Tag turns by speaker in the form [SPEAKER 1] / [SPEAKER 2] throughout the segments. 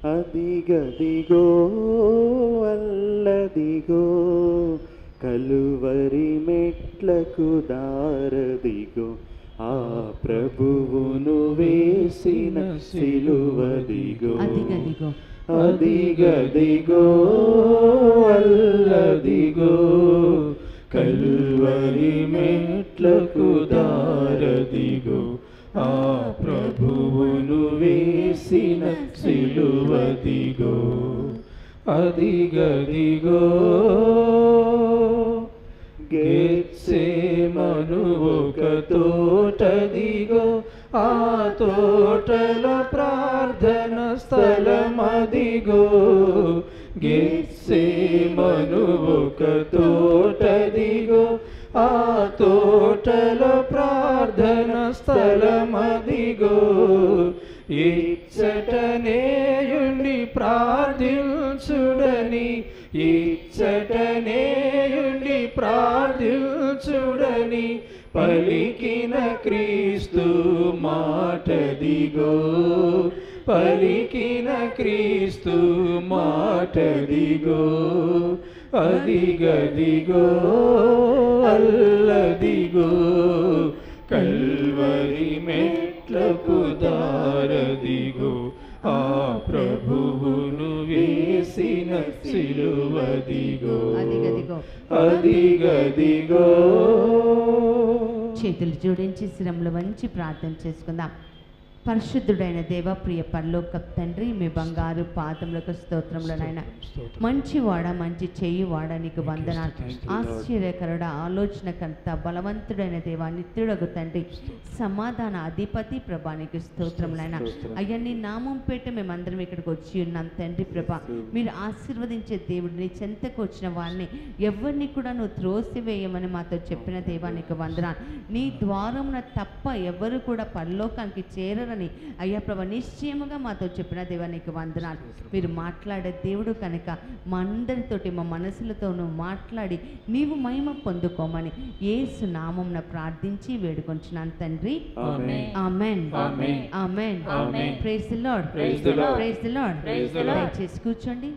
[SPEAKER 1] అదిగదిగో అల్లదిగో కలువరి మెట్లకు దారదిగో ఆ ప్రభువును వేసిన సిలువదిగో
[SPEAKER 2] అదిగదిగో
[SPEAKER 1] అదిగదిగో అల్లదిగో కల్వరి మెట్లకు దారదిగో ఆ ప్రభువును వేసిన సిలువదిగో అదిగదిగో గెత్సేమను ఒక తోటదిగో ఆ తోటలో ప్రార్థన స్థలమదిగో గెత్సేమను ఒక తోటదిగో ఆ తోటలో ప్రార్థన స్థలమదిగో ఇచ్చటనేయుండి ప్రార్థించుడని ఇచ్చటనేయుండి ప్రార్థించుడని పలికిన క్రీస్తు మాటదిగో పలికిన క్రీస్తు మాటదిగో అదిగదిగో అల్లదిగో కల్వరి మెట్లకు దారదిగో ఆ ప్రభువును వేసిన సిలువదిగో
[SPEAKER 2] అదిగదిగో.
[SPEAKER 1] అదిగదిగో
[SPEAKER 2] చేతులు జోడించి శ్రమలు వంచి ప్రార్థన చేసుకుందాం పరిశుద్ధుడైన దేవ ప్రియ పరలోక తండ్రి మీ బంగారు పాదములకు స్తోత్రములనైనా మంచి వాడ మంచి చెయ్యి వాడ నీకు వందనాలు ఆశ్చర్యకరుడ ఆలోచనకర్త బలవంతుడైన దేవ నిత్యుడగు తండ్రి సమాధాన అధిపతి ప్రభా నీకు స్తోత్రములైనా అయ్యా నీ నామం పేట మేమందరం ఇక్కడికి వచ్చి ఉన్నాం తండ్రి ప్రభా మీరు ఆశీర్వదించే దేవుడు నీ చెంతకు వచ్చిన వాళ్ళని ఎవరిని కూడా నువ్వు త్రోసివేయమని మాతో చెప్పిన దేవా నీకు వందనాలు నీ ద్వారమున తప్ప ఎవరు కూడా పరలోకానికి చేరరని అయ్యా ప్రభా నిశ్చయముగా మాతో చెప్పిన దేవా నీకు వందనాలు మీరు మాట్లాడే దేవుడు కనుక మా అందరితోటి మా మనసులతో నువ్వు మాట్లాడి నీవు మహిమ పొందుకోమని ఏసు నామంన ప్రార్థించి వేడుకొంచున్నాను తండ్రి
[SPEAKER 1] amen.
[SPEAKER 2] Amen
[SPEAKER 1] amen.
[SPEAKER 2] Amen
[SPEAKER 1] amen.
[SPEAKER 2] Praise the Lord
[SPEAKER 1] Praise the Lord.
[SPEAKER 2] Praise the Lord
[SPEAKER 1] Praise the Lord.
[SPEAKER 2] దయచేసి కూర్చోండి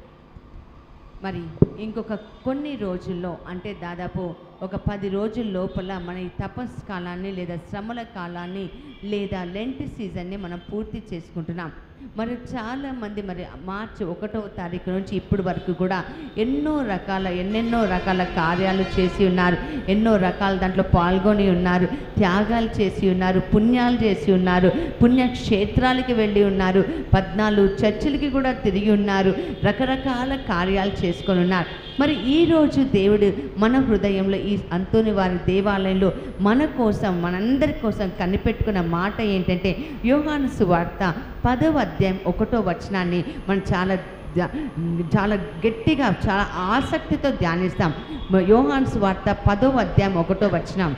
[SPEAKER 2] మరి ఇంకొక కొన్ని రోజుల్లో అంటే దాదాపు ఒక పది రోజుల లోపల మన ఈ తపస్ కాలాన్ని లేదా శ్రమల కాలాన్ని లేదా లెంట్ సీజన్ని మనం పూర్తి చేసుకుంటున్నాం మరి చాలా మంది మరి మార్చి ఒకటో తారీఖు నుంచి ఇప్పటి వరకు కూడా ఎన్నో రకాల ఎన్నెన్నో రకాల కార్యాలు చేసి ఉన్నారు ఎన్నో రకాల దాంట్లో పాల్గొని ఉన్నారు త్యాగాలు చేసి ఉన్నారు పుణ్యాలు చేసి ఉన్నారు పుణ్యక్షేత్రాలకి వెళ్ళి ఉన్నారు పద్నాలుగు చర్చిలకి కూడా తిరిగి ఉన్నారు రకరకాల కార్యాలు చేసుకొని ఉన్నారు మరి ఈరోజు దేవుడు మన హృదయంలో ఈ అంతోని వారి దేవాలయంలో మన కోసం మనందరి కోసం కనిపెట్టుకున్న మాట ఏంటంటే యోగాను సువార్త పదవ అధ్యాయం ఒకటో వచనాన్ని మనం చాలా ధ్యా- చాలా గట్టిగా చాలా ఆసక్తితో ధ్యానిస్తాం యోహాను సువార్త పదవ అధ్యాయం ఒకటో వచనం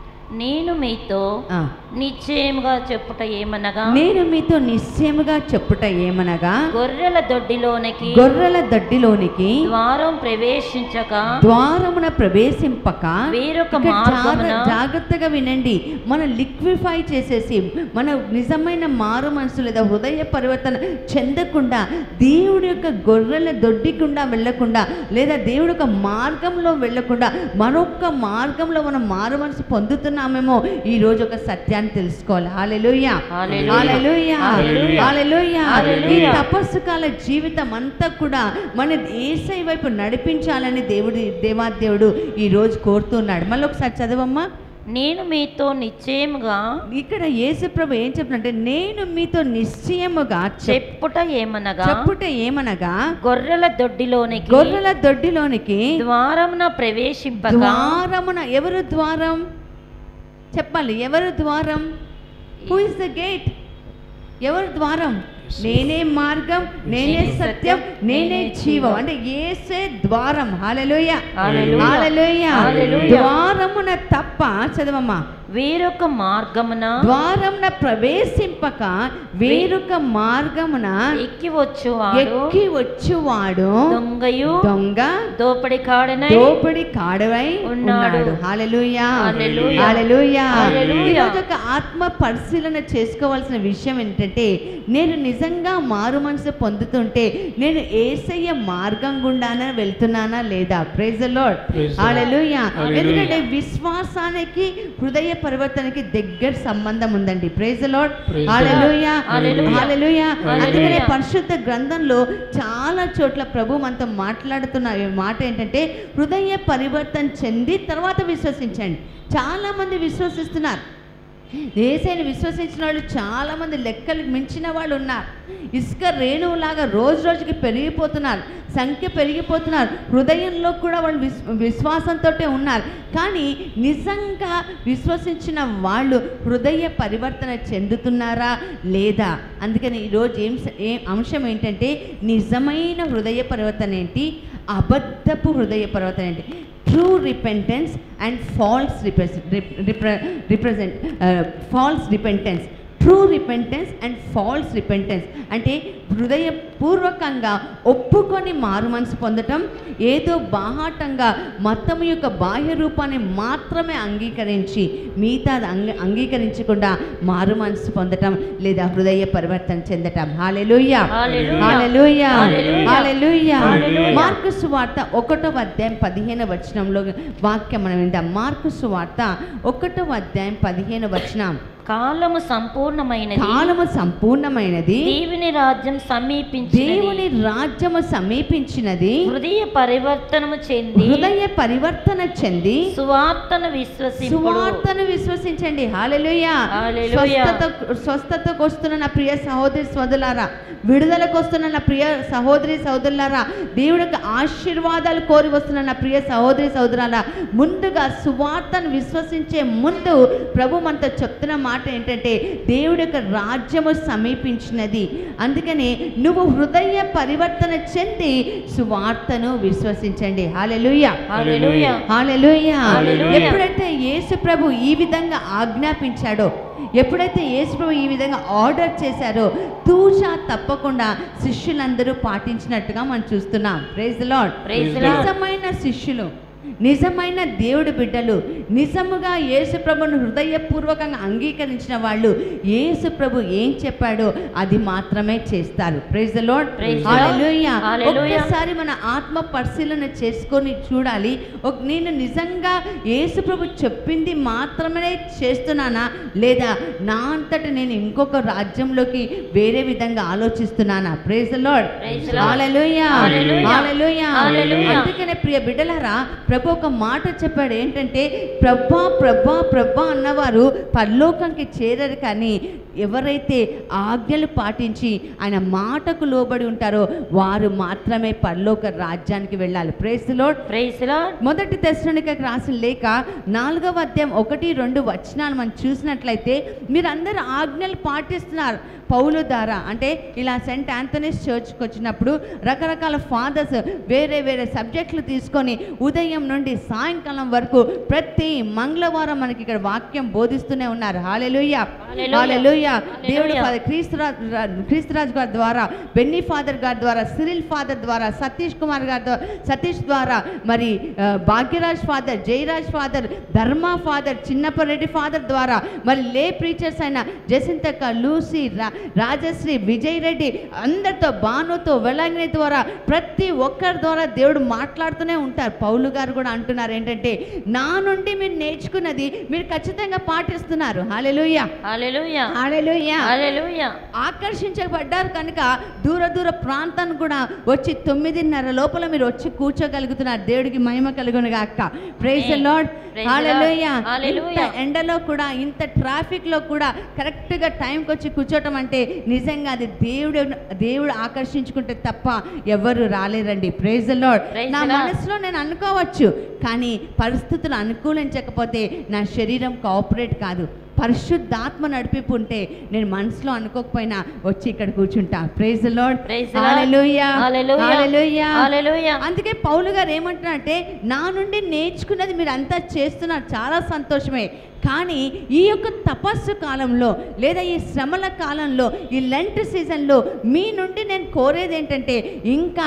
[SPEAKER 3] నేను మీతో
[SPEAKER 2] ఆ.
[SPEAKER 3] నిశ్చయముగా చెప్పుట ఏమనగా
[SPEAKER 2] నేను మీతో నిశ్చయముగా చెప్పుట ఏమనగా
[SPEAKER 3] గొర్రెల దొడ్డిలోనికి
[SPEAKER 2] గొర్రెల దడ్డిలోనికి
[SPEAKER 3] ద్వారం ప్రవేశించక
[SPEAKER 2] ద్వారమున ప్రవేశింపక
[SPEAKER 3] వేరొక
[SPEAKER 2] ఇక్కడ
[SPEAKER 3] మార్గమున
[SPEAKER 2] జాగ్ర- జాగ్రత్తగా వినండి మన లిక్విఫై చేసేసి మన నిజమైన మారు మనసు లేదా హృదయ పరివర్తన చెందకుండా దేవుడి యొక్క గొర్రెల దొడ్డికుండా వెళ్ళకుండా లేదా దేవుడి యొక్క మార్గంలో వెళ్ళకుండా మరొక మార్గంలో మనం మారు మనసు పొందుతున్నామేమో ఈ రోజు ఒక సత్యాన్ని తెలుసుకోవాలి hallelujah
[SPEAKER 3] hallelujah.
[SPEAKER 2] Hallelujah
[SPEAKER 1] hallelujah.
[SPEAKER 2] Hallelujah ఈ
[SPEAKER 3] హల్లెలూయా.
[SPEAKER 2] తపస్సు కాల జీవితం అంతా కూడా మన ఏసై వైపు నడిపించాలని దేవుడి దేవాదేవుడు ఈ రోజు కోరుతున్నాడు మళ్ళీ ఒకసారి చదవమ్మా
[SPEAKER 3] నేను మీతో నిశ్చయముగా
[SPEAKER 2] ఇక్కడ యేసుప్రభు ఏం చెప్తున్నంటే నేను మీతో నిశ్చయముగా చెప్-
[SPEAKER 3] చెప్పుట ఏమనగా
[SPEAKER 2] చెప్పుట ఏమనగా
[SPEAKER 3] గొర్రెల దొడ్డిలోనికి
[SPEAKER 2] గొర్రెల దొడ్డిలోనికి
[SPEAKER 3] ద్వారమున ప్రవేశింపక
[SPEAKER 2] ద్వారమున ఎవరు ద్వారం చెప్పాలి ఎవరు ద్వారం హూ ఇస్ ద గేట్ ఎవరు ద్వారం నేనే మార్గం నేనే సత్యం నేనే జీవం అంటే ఏసే ద్వారం హాలెలూయ
[SPEAKER 3] హల్లెలూయా.
[SPEAKER 2] హాలెలూయ
[SPEAKER 3] హల్లెలూయా.
[SPEAKER 2] ద్వారమున తప్ప చదవమ్మా
[SPEAKER 3] వేరొక మార్గమున
[SPEAKER 2] ద్వారమున ప్రవేశింపక వేరొక మార్గమున
[SPEAKER 3] ఎక్కి వచ్చువాడు
[SPEAKER 2] ఎక్కి వచ్చువాడు
[SPEAKER 3] దొంగయు
[SPEAKER 2] దొంగ
[SPEAKER 3] దోపడి కాడనై
[SPEAKER 2] దోపిడి కాడవై
[SPEAKER 3] ఉన్నాడు.
[SPEAKER 2] ఉన్నాడు హల్లెలూయా
[SPEAKER 3] హల్లెలూయా.
[SPEAKER 2] హల్లెలూయా
[SPEAKER 3] హల్లెలూయా.
[SPEAKER 2] ఈరోజు ఒక ఆత్మ పరిశీలన చేసుకోవాల్సిన విషయం ఏంటంటే నేను నిజంగా మారు మనసు పొందుతుంటే నేను ఏసయ్య మార్గం గుండానే వెళ్తున్నానా లేదా praise Lord
[SPEAKER 1] Praise the Lord.
[SPEAKER 2] Hallelujah
[SPEAKER 1] Hallelujah.
[SPEAKER 2] ఎందుకంటే విశ్వాసానికి హృదయ పరివర్తనకి దగ్గర సంబంధం ఉందండి praise Lord
[SPEAKER 1] Praise the
[SPEAKER 2] hallelujah
[SPEAKER 3] Hallelujah.
[SPEAKER 2] Hallelujah
[SPEAKER 3] Hallelujah.
[SPEAKER 2] అందుకనే పరిశుద్ధ గ్రంథంలో చాలా చోట్ల ప్రభు మనతో మాట్లాడుతున్న ఈ మాట ఏంటంటే హృదయ పరివర్తన చెంది తర్వాత విశ్వసించండి చాలా మంది విశ్వసిస్తున్నారు ఏసైని విశ్వసించిన వాళ్ళు చాలా మంది లెక్కలకు మించిన వాళ్ళు ఉన్నారు ఇసుక రేణువులాగా రోజు రోజుకి పెరిగిపోతున్నారు సంఖ్య పెరిగిపోతున్నారు హృదయంలో కూడా వాళ్ళు విస్ విశ్వాసంతో ఉన్నారు కానీ నిజంగా విశ్వసించిన వాళ్ళు హృదయ పరివర్తన చెందుతున్నారా లేదా అందుకని ఈరోజు ఏం స- ఏం అంశం ఏంటంటే నిజమైన హృదయ పరివర్తన ఏంటి అబద్ధపు హృదయ పరివర్తన ఏంటి true repentance and false represent false repentance true repentance and false repentance అంటే హృదయపూర్వకంగా ఒప్పుకొని మారు మనసు పొందటం ఏదో బాహాటంగా మతం యొక్క బాహ్య రూపాన్ని మాత్రమే అంగీకరించి మిగతా అంగ అంగీకరించకుండా మారు మనసు పొందటం లేదా హృదయ పరివర్తన చెందటం hallelujah
[SPEAKER 3] hallelujah.
[SPEAKER 2] Hallelujah
[SPEAKER 3] hallelujah.
[SPEAKER 2] Hallelujah
[SPEAKER 3] hallelujah.
[SPEAKER 2] Mark సువార్త ఒకటో అధ్యాయం పదిహేను వచనంలో వాక్యం మనం విందాం మార్కు సువార్త ఒకటో అధ్యాయం పదిహేను వచనం
[SPEAKER 3] కాలము సంపూర్ణమైనది
[SPEAKER 2] కాలము సంపూర్ణమైనది
[SPEAKER 3] దేవుని రాజ్యం సమీపించినది
[SPEAKER 2] దేవుని రాజ్యము సమీపించినది
[SPEAKER 3] హృదయ పరివర్తనము చెంది
[SPEAKER 2] హృదయ పరివర్తన చెంది
[SPEAKER 3] సువార్తను విశ్వసింపుడు
[SPEAKER 2] సువార్తను విశ్వసించండి హాలెలూయా
[SPEAKER 3] హల్లెలూయా.
[SPEAKER 2] స్వస్థత స్వస్థతకు వస్తున్న నా ప్రియ సహోదరి సోదరులారా విడుదలకు వస్తున్న నా ప్రియ సహోదరి సోదరులారా దేవుడికి ఆశీర్వాదాలు కోరి వస్తున్న నా ప్రియ సహోదరి సోదరులారా ముందుగా సువార్తను విశ్వసించే ముందు ప్రభు మనతో చెప్తున్న మాట ఏంటంటే దేవుడి యొక్క రాజ్యము సమీపించినది అందుకని నువ్వు హృదయ పరివర్తన చెంది సువార్తను విశ్వసించండి హాలెలూయా
[SPEAKER 3] హల్లెలూయా
[SPEAKER 2] హల్లెలూయా
[SPEAKER 3] హల్లెలూయా.
[SPEAKER 2] ఎప్పుడైతే యేసు ప్రభు ఈ విధంగా ఆజ్ఞాపించాడో ఎప్పుడైతే యేసు ప్రభు ఈ విధంగా ఆర్డర్ చేశారో తూచా తప్పకుండా శిష్యులందరూ పాటించినట్టుగా మనం చూస్తున్నాం praise Lord
[SPEAKER 3] Praise
[SPEAKER 1] the Lord.
[SPEAKER 2] నిజమైన శిష్యులు నిజమైన దేవుడి బిడ్డలు నిజముగా యేసు ప్రభును హృదయపూర్వకంగా అంగీకరించిన వాళ్ళు యేసు ప్రభు ఏం చెప్పాడో అది మాత్రమే చేస్తారు praise the Lord
[SPEAKER 3] Praise the Lord.
[SPEAKER 2] Hallelujah
[SPEAKER 3] Hallelujah.
[SPEAKER 2] ఒక్కసారి మన ఆత్మ పరిశీలన చేసుకొని చూడాలి ఒక- నేను నిజంగా యేసు ప్రభు చెప్పింది మాత్రమే చేస్తున్నానా లేదా నా అంతట నేను ఇంకొక రాజ్యంలోకి వేరే విధంగా ఆలోచిస్తున్నానా praise Lord
[SPEAKER 3] Praise the Lord.
[SPEAKER 2] Hallelujah
[SPEAKER 3] Hallelujah.
[SPEAKER 2] Hallelujah
[SPEAKER 3] Hallelujah.
[SPEAKER 2] అందుకనే ప్రియ బిడ్డలారా ప్రభు ఒక మాట చెప్పాడు ఏంటంటే ప్రభా ప్రభా ప్రభా అన్నవారు పరలోకంకి చేరరు కానీ ఎవరైతే ఆజ్ఞలు పాటించి ఆయన మాటకు లోబడి ఉంటారో వారు మాత్రమే పరలోక రాజ్యానికి వెళ్ళాలి ప్రేస్ లోడ్
[SPEAKER 3] ప్రైజ్ లార్డ్
[SPEAKER 2] మొదటి దర్శనికకు రాసిన లేక నాలుగవ అధ్యాయం ఒకటి రెండు వచనాలు మనం చూసినట్లయితే మీరందరూ ఆజ్ఞలు పాటిస్తున్నారు పౌలు ద్వారా అంటే ఇలా సెంట్ ఆంథనీస్ చర్చ్కి వచ్చినప్పుడు రకరకాల ఫాదర్స్ వేరే వేరే సబ్జెక్టులు తీసుకొని ఉదయం నుండి సాయంకాలం వరకు ప్రతి మంగళవారం మనకి ఇక్కడ వాక్యం బోధిస్తూనే ఉన్నారు హాలెలుయ్యా
[SPEAKER 3] హల్లెలూయా.
[SPEAKER 2] హాలెలుయ్యా దేవుడు
[SPEAKER 3] హల్లెలూయా.
[SPEAKER 2] ఫాదర్ క్రీస్తురాజ్ క్రీస్తురాజ్ గారి ద్వారా బెన్నీ ఫాదర్ గారి ద్వారా సిరిల్ ఫాదర్ ద్వారా సతీష్ కుమార్ గారి ద్వారా సతీష్ ద్వారా మరి ఆ, Bhagyaraj father Jayaraj father Dharma father Chinnapareddy father ద్వారా మరి లే ప్రీచర్స్ అయిన జసింతక్క లూసి రా- రాజశ్రీ విజయ్ రెడ్డి అందరితో భానుతో వెలంగిని ద్వారా ప్రతి ఒక్కరి ద్వారా దేవుడు మాట్లాడుతూనే ఉంటారు పౌలు గారు కూడా అంటున్నారు ఏంటంటే నా నుండి మీరు నేర్చుకున్నది మీరు ఖచ్చితంగా పాటిస్తున్నారు హాలెలుయ్యా
[SPEAKER 3] హల్లెలూయా
[SPEAKER 2] హాలెలుయ్యా
[SPEAKER 3] హల్లెలూయా
[SPEAKER 2] ఆకర్షించబడ్డారు కనుక దూర దూర ప్రాంతాన్ని కూడా వచ్చి తొమ్మిదిన్నర లోపల మీరు వచ్చి కూర్చోగలుగుతున్నారు దేవుడికి మహిమ కలుగును గాక praise
[SPEAKER 3] Amen.
[SPEAKER 2] Lord
[SPEAKER 3] Praise the
[SPEAKER 2] hallelujah
[SPEAKER 3] Lord. Hallelujah.
[SPEAKER 2] ఇంత ఎండలో కూడా ఇంత ట్రాఫిక్ లో కూడా కరెక్ట్ గా టైంకి వచ్చి కూర్చోటం అంటే నిజంగా అది దేవుడు దేవుడు ఆకర్షించుకుంటే తప్ప ఎవరు రాలేరండి ప్రైజ్ లార్డ్
[SPEAKER 3] Praise
[SPEAKER 2] నా
[SPEAKER 3] the Lord.
[SPEAKER 2] మనసులో నేను అనుకోవచ్చు కానీ పరిస్థితులు అనుకూలించకపోతే నా శరీరం కోఆపరేట్ కాదు పరిశుద్ధాత్మ నడిపింపు ఉంటే నేను మనసులో అనుకోకపోయినా వచ్చి ఇక్కడ కూర్చుంటా praise Lord
[SPEAKER 3] Praise the Lord.
[SPEAKER 2] Hallelujah
[SPEAKER 3] hallelujah.
[SPEAKER 2] Hallelujah
[SPEAKER 3] hallelujah.
[SPEAKER 2] అందుకే పౌలు గారు ఏమంటున్నారంటే నా నుండి నేర్చుకున్నది మీరు అంతా చేస్తున్నారు చాలా సంతోషమే కానీ ఈ యొక్క తపస్సు కాలంలో లేదా ఈ శ్రమల కాలంలో ఈ లెంట్ సీజన్లో మీ నుండి నేను కోరేది ఏంటంటే ఇంకా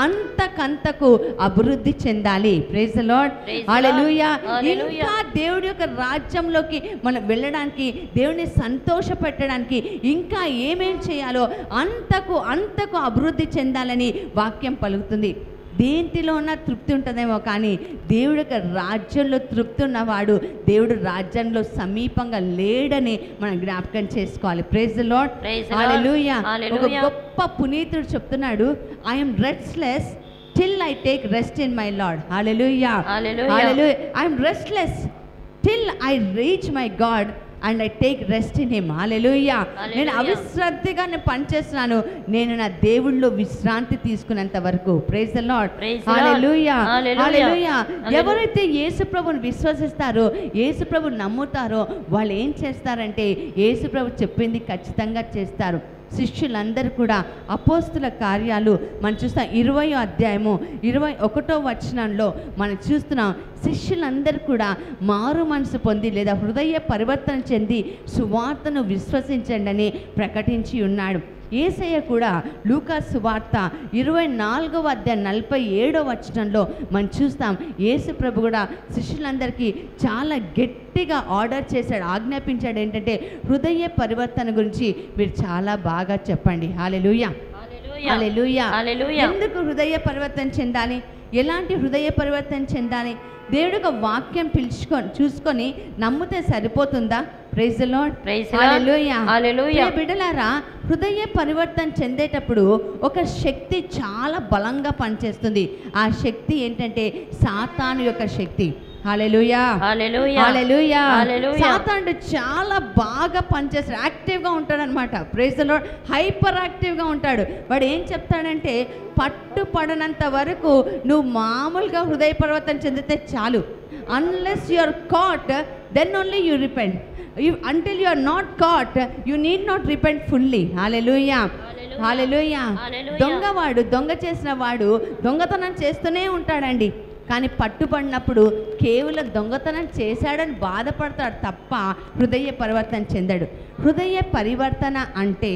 [SPEAKER 2] అంతకంతకు అభివృద్ధి చెందాలి praise Lord
[SPEAKER 3] Praise the Lord.
[SPEAKER 2] Hallelujah
[SPEAKER 3] Hallelujah.
[SPEAKER 2] ఇంకా దేవుడి యొక్క రాజ్యంలోకి మనం వెళ్ళడానికి దేవుని సంతోష పెట్టడానికి ఇంకా ఏమేం చేయాలో అంతకు అంతకు అభివృద్ధి చెందాలని వాక్యం పలుకుతుంది దేంటిలో ఉన్న తృప్తి ఉంటుందేమో కానీ దేవుడి యొక్క రాజ్యంలో తృప్తి ఉన్నవాడు దేవుడు రాజ్యంలో సమీపంగా లేడని మనం జ్ఞాపకం చేసుకోవాలి praise Lord
[SPEAKER 3] Praise the Lord.
[SPEAKER 2] Hallelujah ఒక
[SPEAKER 3] Hallelujah.
[SPEAKER 2] గొప్ప పునీతుడు చెప్తున్నాడు I'm restless till I take rest in my Lord hallelujah
[SPEAKER 3] Hallelujah.
[SPEAKER 2] Hallelujah I'm restless till I reach my God and I take rest in him hallelujah నేను
[SPEAKER 3] Hallelujah.
[SPEAKER 2] అవిశ్రాంతిగా నేను పనిచేస్తున్నాను నేను నా దేవుళ్ళో విశ్రాంతి తీసుకునేంత వరకు praise the Lord
[SPEAKER 3] Praise the Lord.
[SPEAKER 2] Hallelujah
[SPEAKER 3] Hallelujah.
[SPEAKER 2] Hallelujah
[SPEAKER 3] Hallelujah.
[SPEAKER 2] ఎవరైతే యేసు ప్రభుని విశ్వసిస్తారో యేసు ప్రభు నమ్ముతారో వాళ్ళు ఏం చేస్తారంటే యేసు ప్రభు చెప్పింది ఖచ్చితంగా చేస్తారు శిష్యులందరూ కూడా అపోస్తుల కార్యాలు మనం చూస్తాం ఇరవై అధ్యాయము ఇరవై ఒకటో వచనంలో మనం చూస్తున్నాం శిష్యులందరూ కూడా మారు మనసు పొంది లేదా హృదయ పరివర్తన చెంది సువార్తను విశ్వసించండి అని ప్రకటించి ఉన్నాడు ఏసయ్య కూడా లూకా సువార్త ఇరవై నాలుగవ అధ్యాయం నలభై ఏడవ వచనంలో మనం చూస్తాం యేసు ప్రభు కూడా శిష్యులందరికీ చాలా గట్టిగా ఆర్డర్ చేశాడు ఆజ్ఞాపించాడు ఏంటంటే హృదయ పరివర్తన గురించి మీరు చాలా బాగా చెప్పండి హాలెలూయా హల్లెలూయా.
[SPEAKER 3] హల్లెలూయా.
[SPEAKER 2] ఎందుకు హృదయ పరివర్తన చెందాలి ఎలాంటి హృదయ పరివర్తన చెందాలి దేవుడు ఒక వాక్యం పిలుచుకొని చూసుకొని నమ్మితే సరిపోతుందా praise Lord
[SPEAKER 3] Praise the Lord. Hallelujah.
[SPEAKER 2] బిడ్డలారా హృదయ పరివర్తన చెందేటప్పుడు ఒక శక్తి చాలా బలంగా పనిచేస్తుంది ఆ శక్తి ఏంటంటే సాతాను యొక్క శక్తి హల్లెలూయా
[SPEAKER 3] హల్లెలూయా.
[SPEAKER 2] హల్లెలూయా
[SPEAKER 3] హల్లెలూయా.
[SPEAKER 2] సాతానుడు చాలా బాగా పనిచేస్తాడు యాక్టివ్గా ఉంటాడు అనమాట ప్రైజ్ లార్డ్ హైపర్ యాక్టివ్గా ఉంటాడు వాడు ఏం చెప్తాడంటే పట్టుపడనంత వరకు నువ్వు మామూలుగా హృదయ పరివర్తన చెందితే చాలు unless you are cot then only you repent until you are not cot you need not repent fully hallelujah
[SPEAKER 3] Hallelujah.
[SPEAKER 2] Hallelujah
[SPEAKER 3] Hallelujah.
[SPEAKER 2] దొంగవాడు దొంగ చేసిన వాడు దొంగతనం చేస్తూనే ఉంటాడండి కానీ పట్టుబడినప్పుడు కేవలం దొంగతనం చేశాడని బాధపడతాడు తప్ప హృదయ పరివర్తన చెందడు హృదయ పరివర్తన అంటే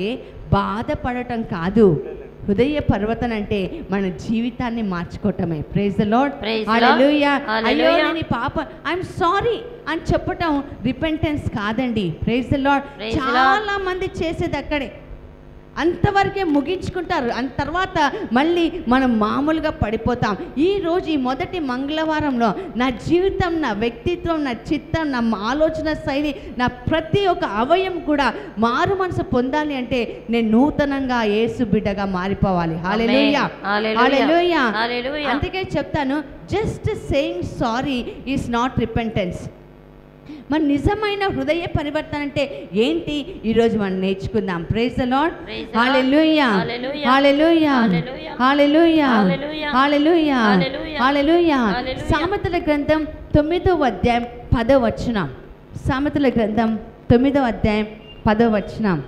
[SPEAKER 2] బాధపడటం కాదు హృదయ పరివర్తన అంటే మన జీవితాన్ని మార్చుకోవటమే praise the Lord
[SPEAKER 3] Praise the Lord.
[SPEAKER 2] Hallelujah అయ్యో
[SPEAKER 3] Hallelujah.
[SPEAKER 2] నేను ఈ పాప ఐఎమ్ సారీ అని చెప్పటం రిపెంటెన్స్ కాదండి praise the Lord
[SPEAKER 3] Praise the Lord.
[SPEAKER 2] చాలా మంది చేసేది అక్కడే అంతవరకే ముగించుకుంటారు అంత తర్వాత మళ్ళీ మనం మామూలుగా పడిపోతాం ఈ రోజు ఈ మొదటి మంగళవారంలో నా జీవితం నా వ్యక్తిత్వం నా చిత్తం నా ఆలోచన శైలి నా ప్రతి ఒక్క అవయం కూడా మారు మనసు పొందాలి అంటే నేను నూతనంగా యేసు బిడ్డగా మారిపోవాలి హాలెలూయా
[SPEAKER 3] Hallelujah.
[SPEAKER 2] Hallelujah
[SPEAKER 3] Hallelujah.
[SPEAKER 2] అందుకే చెప్తాను just saying sorry is not repentance మరి నిజమైన హృదయ పరివర్తన అంటే ఏంటి ఈరోజు మనం నేర్చుకుందాం praise the Lord
[SPEAKER 3] Praise the Lord.
[SPEAKER 2] Hallelujah
[SPEAKER 3] Hallelujah.
[SPEAKER 2] Hallelujah
[SPEAKER 3] Hallelujah.
[SPEAKER 2] Hallelujah
[SPEAKER 3] Hallelujah.
[SPEAKER 2] Hallelujah
[SPEAKER 3] Hallelujah.
[SPEAKER 2] Hallelujah
[SPEAKER 3] Hallelujah.
[SPEAKER 2] సామెతల గ్రంథం తొమ్మిదో అధ్యాయం పదో వచనం సామెతల గ్రంథం తొమ్మిదో అధ్యాయం పదో వచనం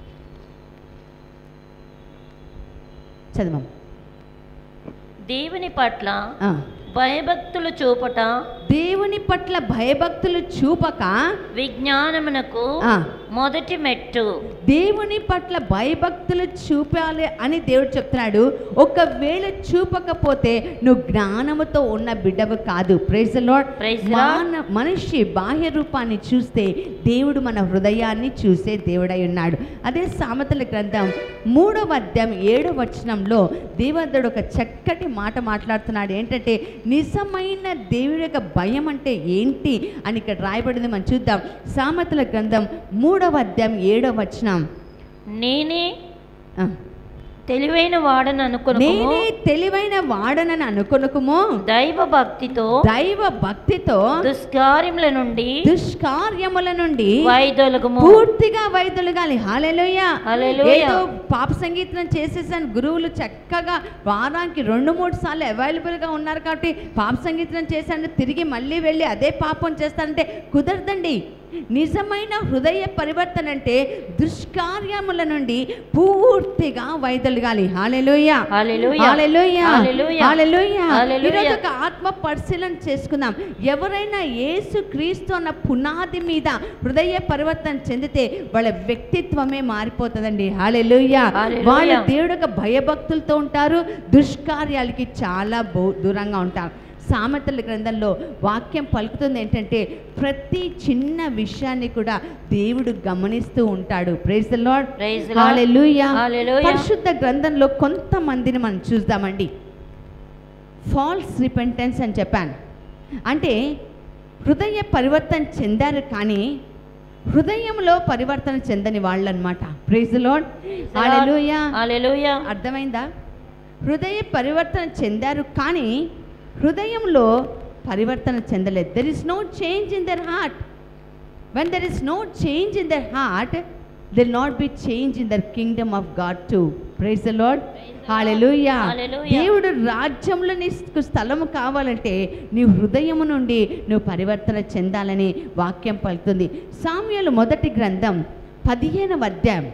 [SPEAKER 2] చదవం
[SPEAKER 3] దేవుని పట్ల
[SPEAKER 2] ఆ.
[SPEAKER 3] భయభక్తులు చూపట
[SPEAKER 2] దేవుని పట్ల భయభక్తులు చూపక
[SPEAKER 3] విజ్ఞానమునకు
[SPEAKER 2] ఆ.
[SPEAKER 3] మొదటి మెట్టు
[SPEAKER 2] దేవుని పట్ల భయభక్తులు చూపాలి అని దేవుడు చెప్తున్నాడు ఒకవేళ చూపకపోతే నువ్వు జ్ఞానముతో ఉన్న బిడ్డవు కాదు praise Lord
[SPEAKER 3] Praise the Lord.
[SPEAKER 2] మాన మనిషి బాహ్య రూపాన్ని చూస్తే దేవుడు మన హృదయాన్ని చూసే దేవుడై ఉన్నాడు అదే సామెతల గ్రంథం మూడవ అధ్యాయం ఏడవ వచనంలో దేవదుడు ఒక చక్కటి మాట మాట్లాడుతున్నాడు ఏంటంటే నిజమైన దేవుడి యొక్క భయం అంటే ఏంటి అని ఇక్కడ రాయబడింది మనం చూద్దాం సామెతల గ్రంథం మూడవ అధ్యాయం ఏడవ వచనం
[SPEAKER 3] నేనే
[SPEAKER 2] ఆ.
[SPEAKER 3] తెలివైన వాడని అనుకును
[SPEAKER 2] నేనే తెలివైన వాడనని అనుకొనుకుము
[SPEAKER 3] దైవ భక్తితో
[SPEAKER 2] దైవ భక్తితో
[SPEAKER 3] దుష్కార్యముల నుండి
[SPEAKER 2] దుష్కార్యముల నుండి
[SPEAKER 3] వైదొలగము
[SPEAKER 2] పూర్తిగా వైదొలగాలి హాలెలుయ
[SPEAKER 3] హల్లెలూయా.
[SPEAKER 2] ఏదో పాప సంగీతం చేసేసాను గురువులు చక్కగా వారానికి రెండు మూడు సార్లు అవైలబుల్గా ఉన్నారు కాబట్టి పాప సంగీతం చేశాను తిరిగి మళ్ళీ వెళ్ళి అదే పాపం చేస్తానంటే కుదరదండి నిజమైన హృదయ పరివర్తన అంటే దుష్కార్యముల నుండి పూర్తిగా వైదొలగాలి హాలెలూయా
[SPEAKER 3] హల్లెలూయా.
[SPEAKER 2] హల్లెలూయా.
[SPEAKER 3] హల్లెలూయా.
[SPEAKER 2] హల్లెలూయా.
[SPEAKER 3] హల్లెలూయా.
[SPEAKER 2] ఈరోజు ఒక ఆత్మ పరిశీలన చేసుకుందాం ఎవరైనా యేసు క్రీస్తు అన్న పునాది మీద హృదయ పరివర్తన చెందితే వాళ్ళ వ్యక్తిత్వమే మారిపోతుందండి హాలెలూయా
[SPEAKER 3] హల్లెలూయా.
[SPEAKER 2] వాళ్ళు దేవుడు ఒక భయభక్తులతో ఉంటారు దుష్కార్యాలకి చాలా బో దూరంగా ఉంటారు సామెతల గ్రంథంలో వాక్యం పలుకుతుంది ఏంటంటే ప్రతి చిన్న విషయాన్ని కూడా దేవుడు గమనిస్తూ ఉంటాడు praise the Lord
[SPEAKER 3] Praise the Lord.
[SPEAKER 2] Hallelujah
[SPEAKER 3] hallelujah.
[SPEAKER 2] పరిశుద్ధ గ్రంథంలో కొంతమందిని మనం చూద్దామండి ఫాల్స్ రిపెంటెన్స్ అని చెప్పాను అంటే హృదయ పరివర్తన చెందారు కానీ హృదయంలో పరివర్తన చెందని వాళ్ళు అనమాట ప్రైజ్ లార్డ్ హల్లెలూయా
[SPEAKER 3] హల్లెలూయా
[SPEAKER 2] అర్థమైందా హృదయ పరివర్తన చెందారు కానీ హృదయంలో పరివర్తన చెందలేదు there is no change in their heart when there is no change in their heart they'll not be change in their kingdom of God to praise the Lord hallelujah
[SPEAKER 3] Hallelujah.
[SPEAKER 2] దేవుడు రాజ్యంలో నీకు స్థలము కావాలంటే నీ హృదయము నుండి నువ్వు పరివర్తన చెందాలని వాక్యం పలుకుతుంది సామ్యులు మొదటి గ్రంథం పదిహేనవ అధ్యాయం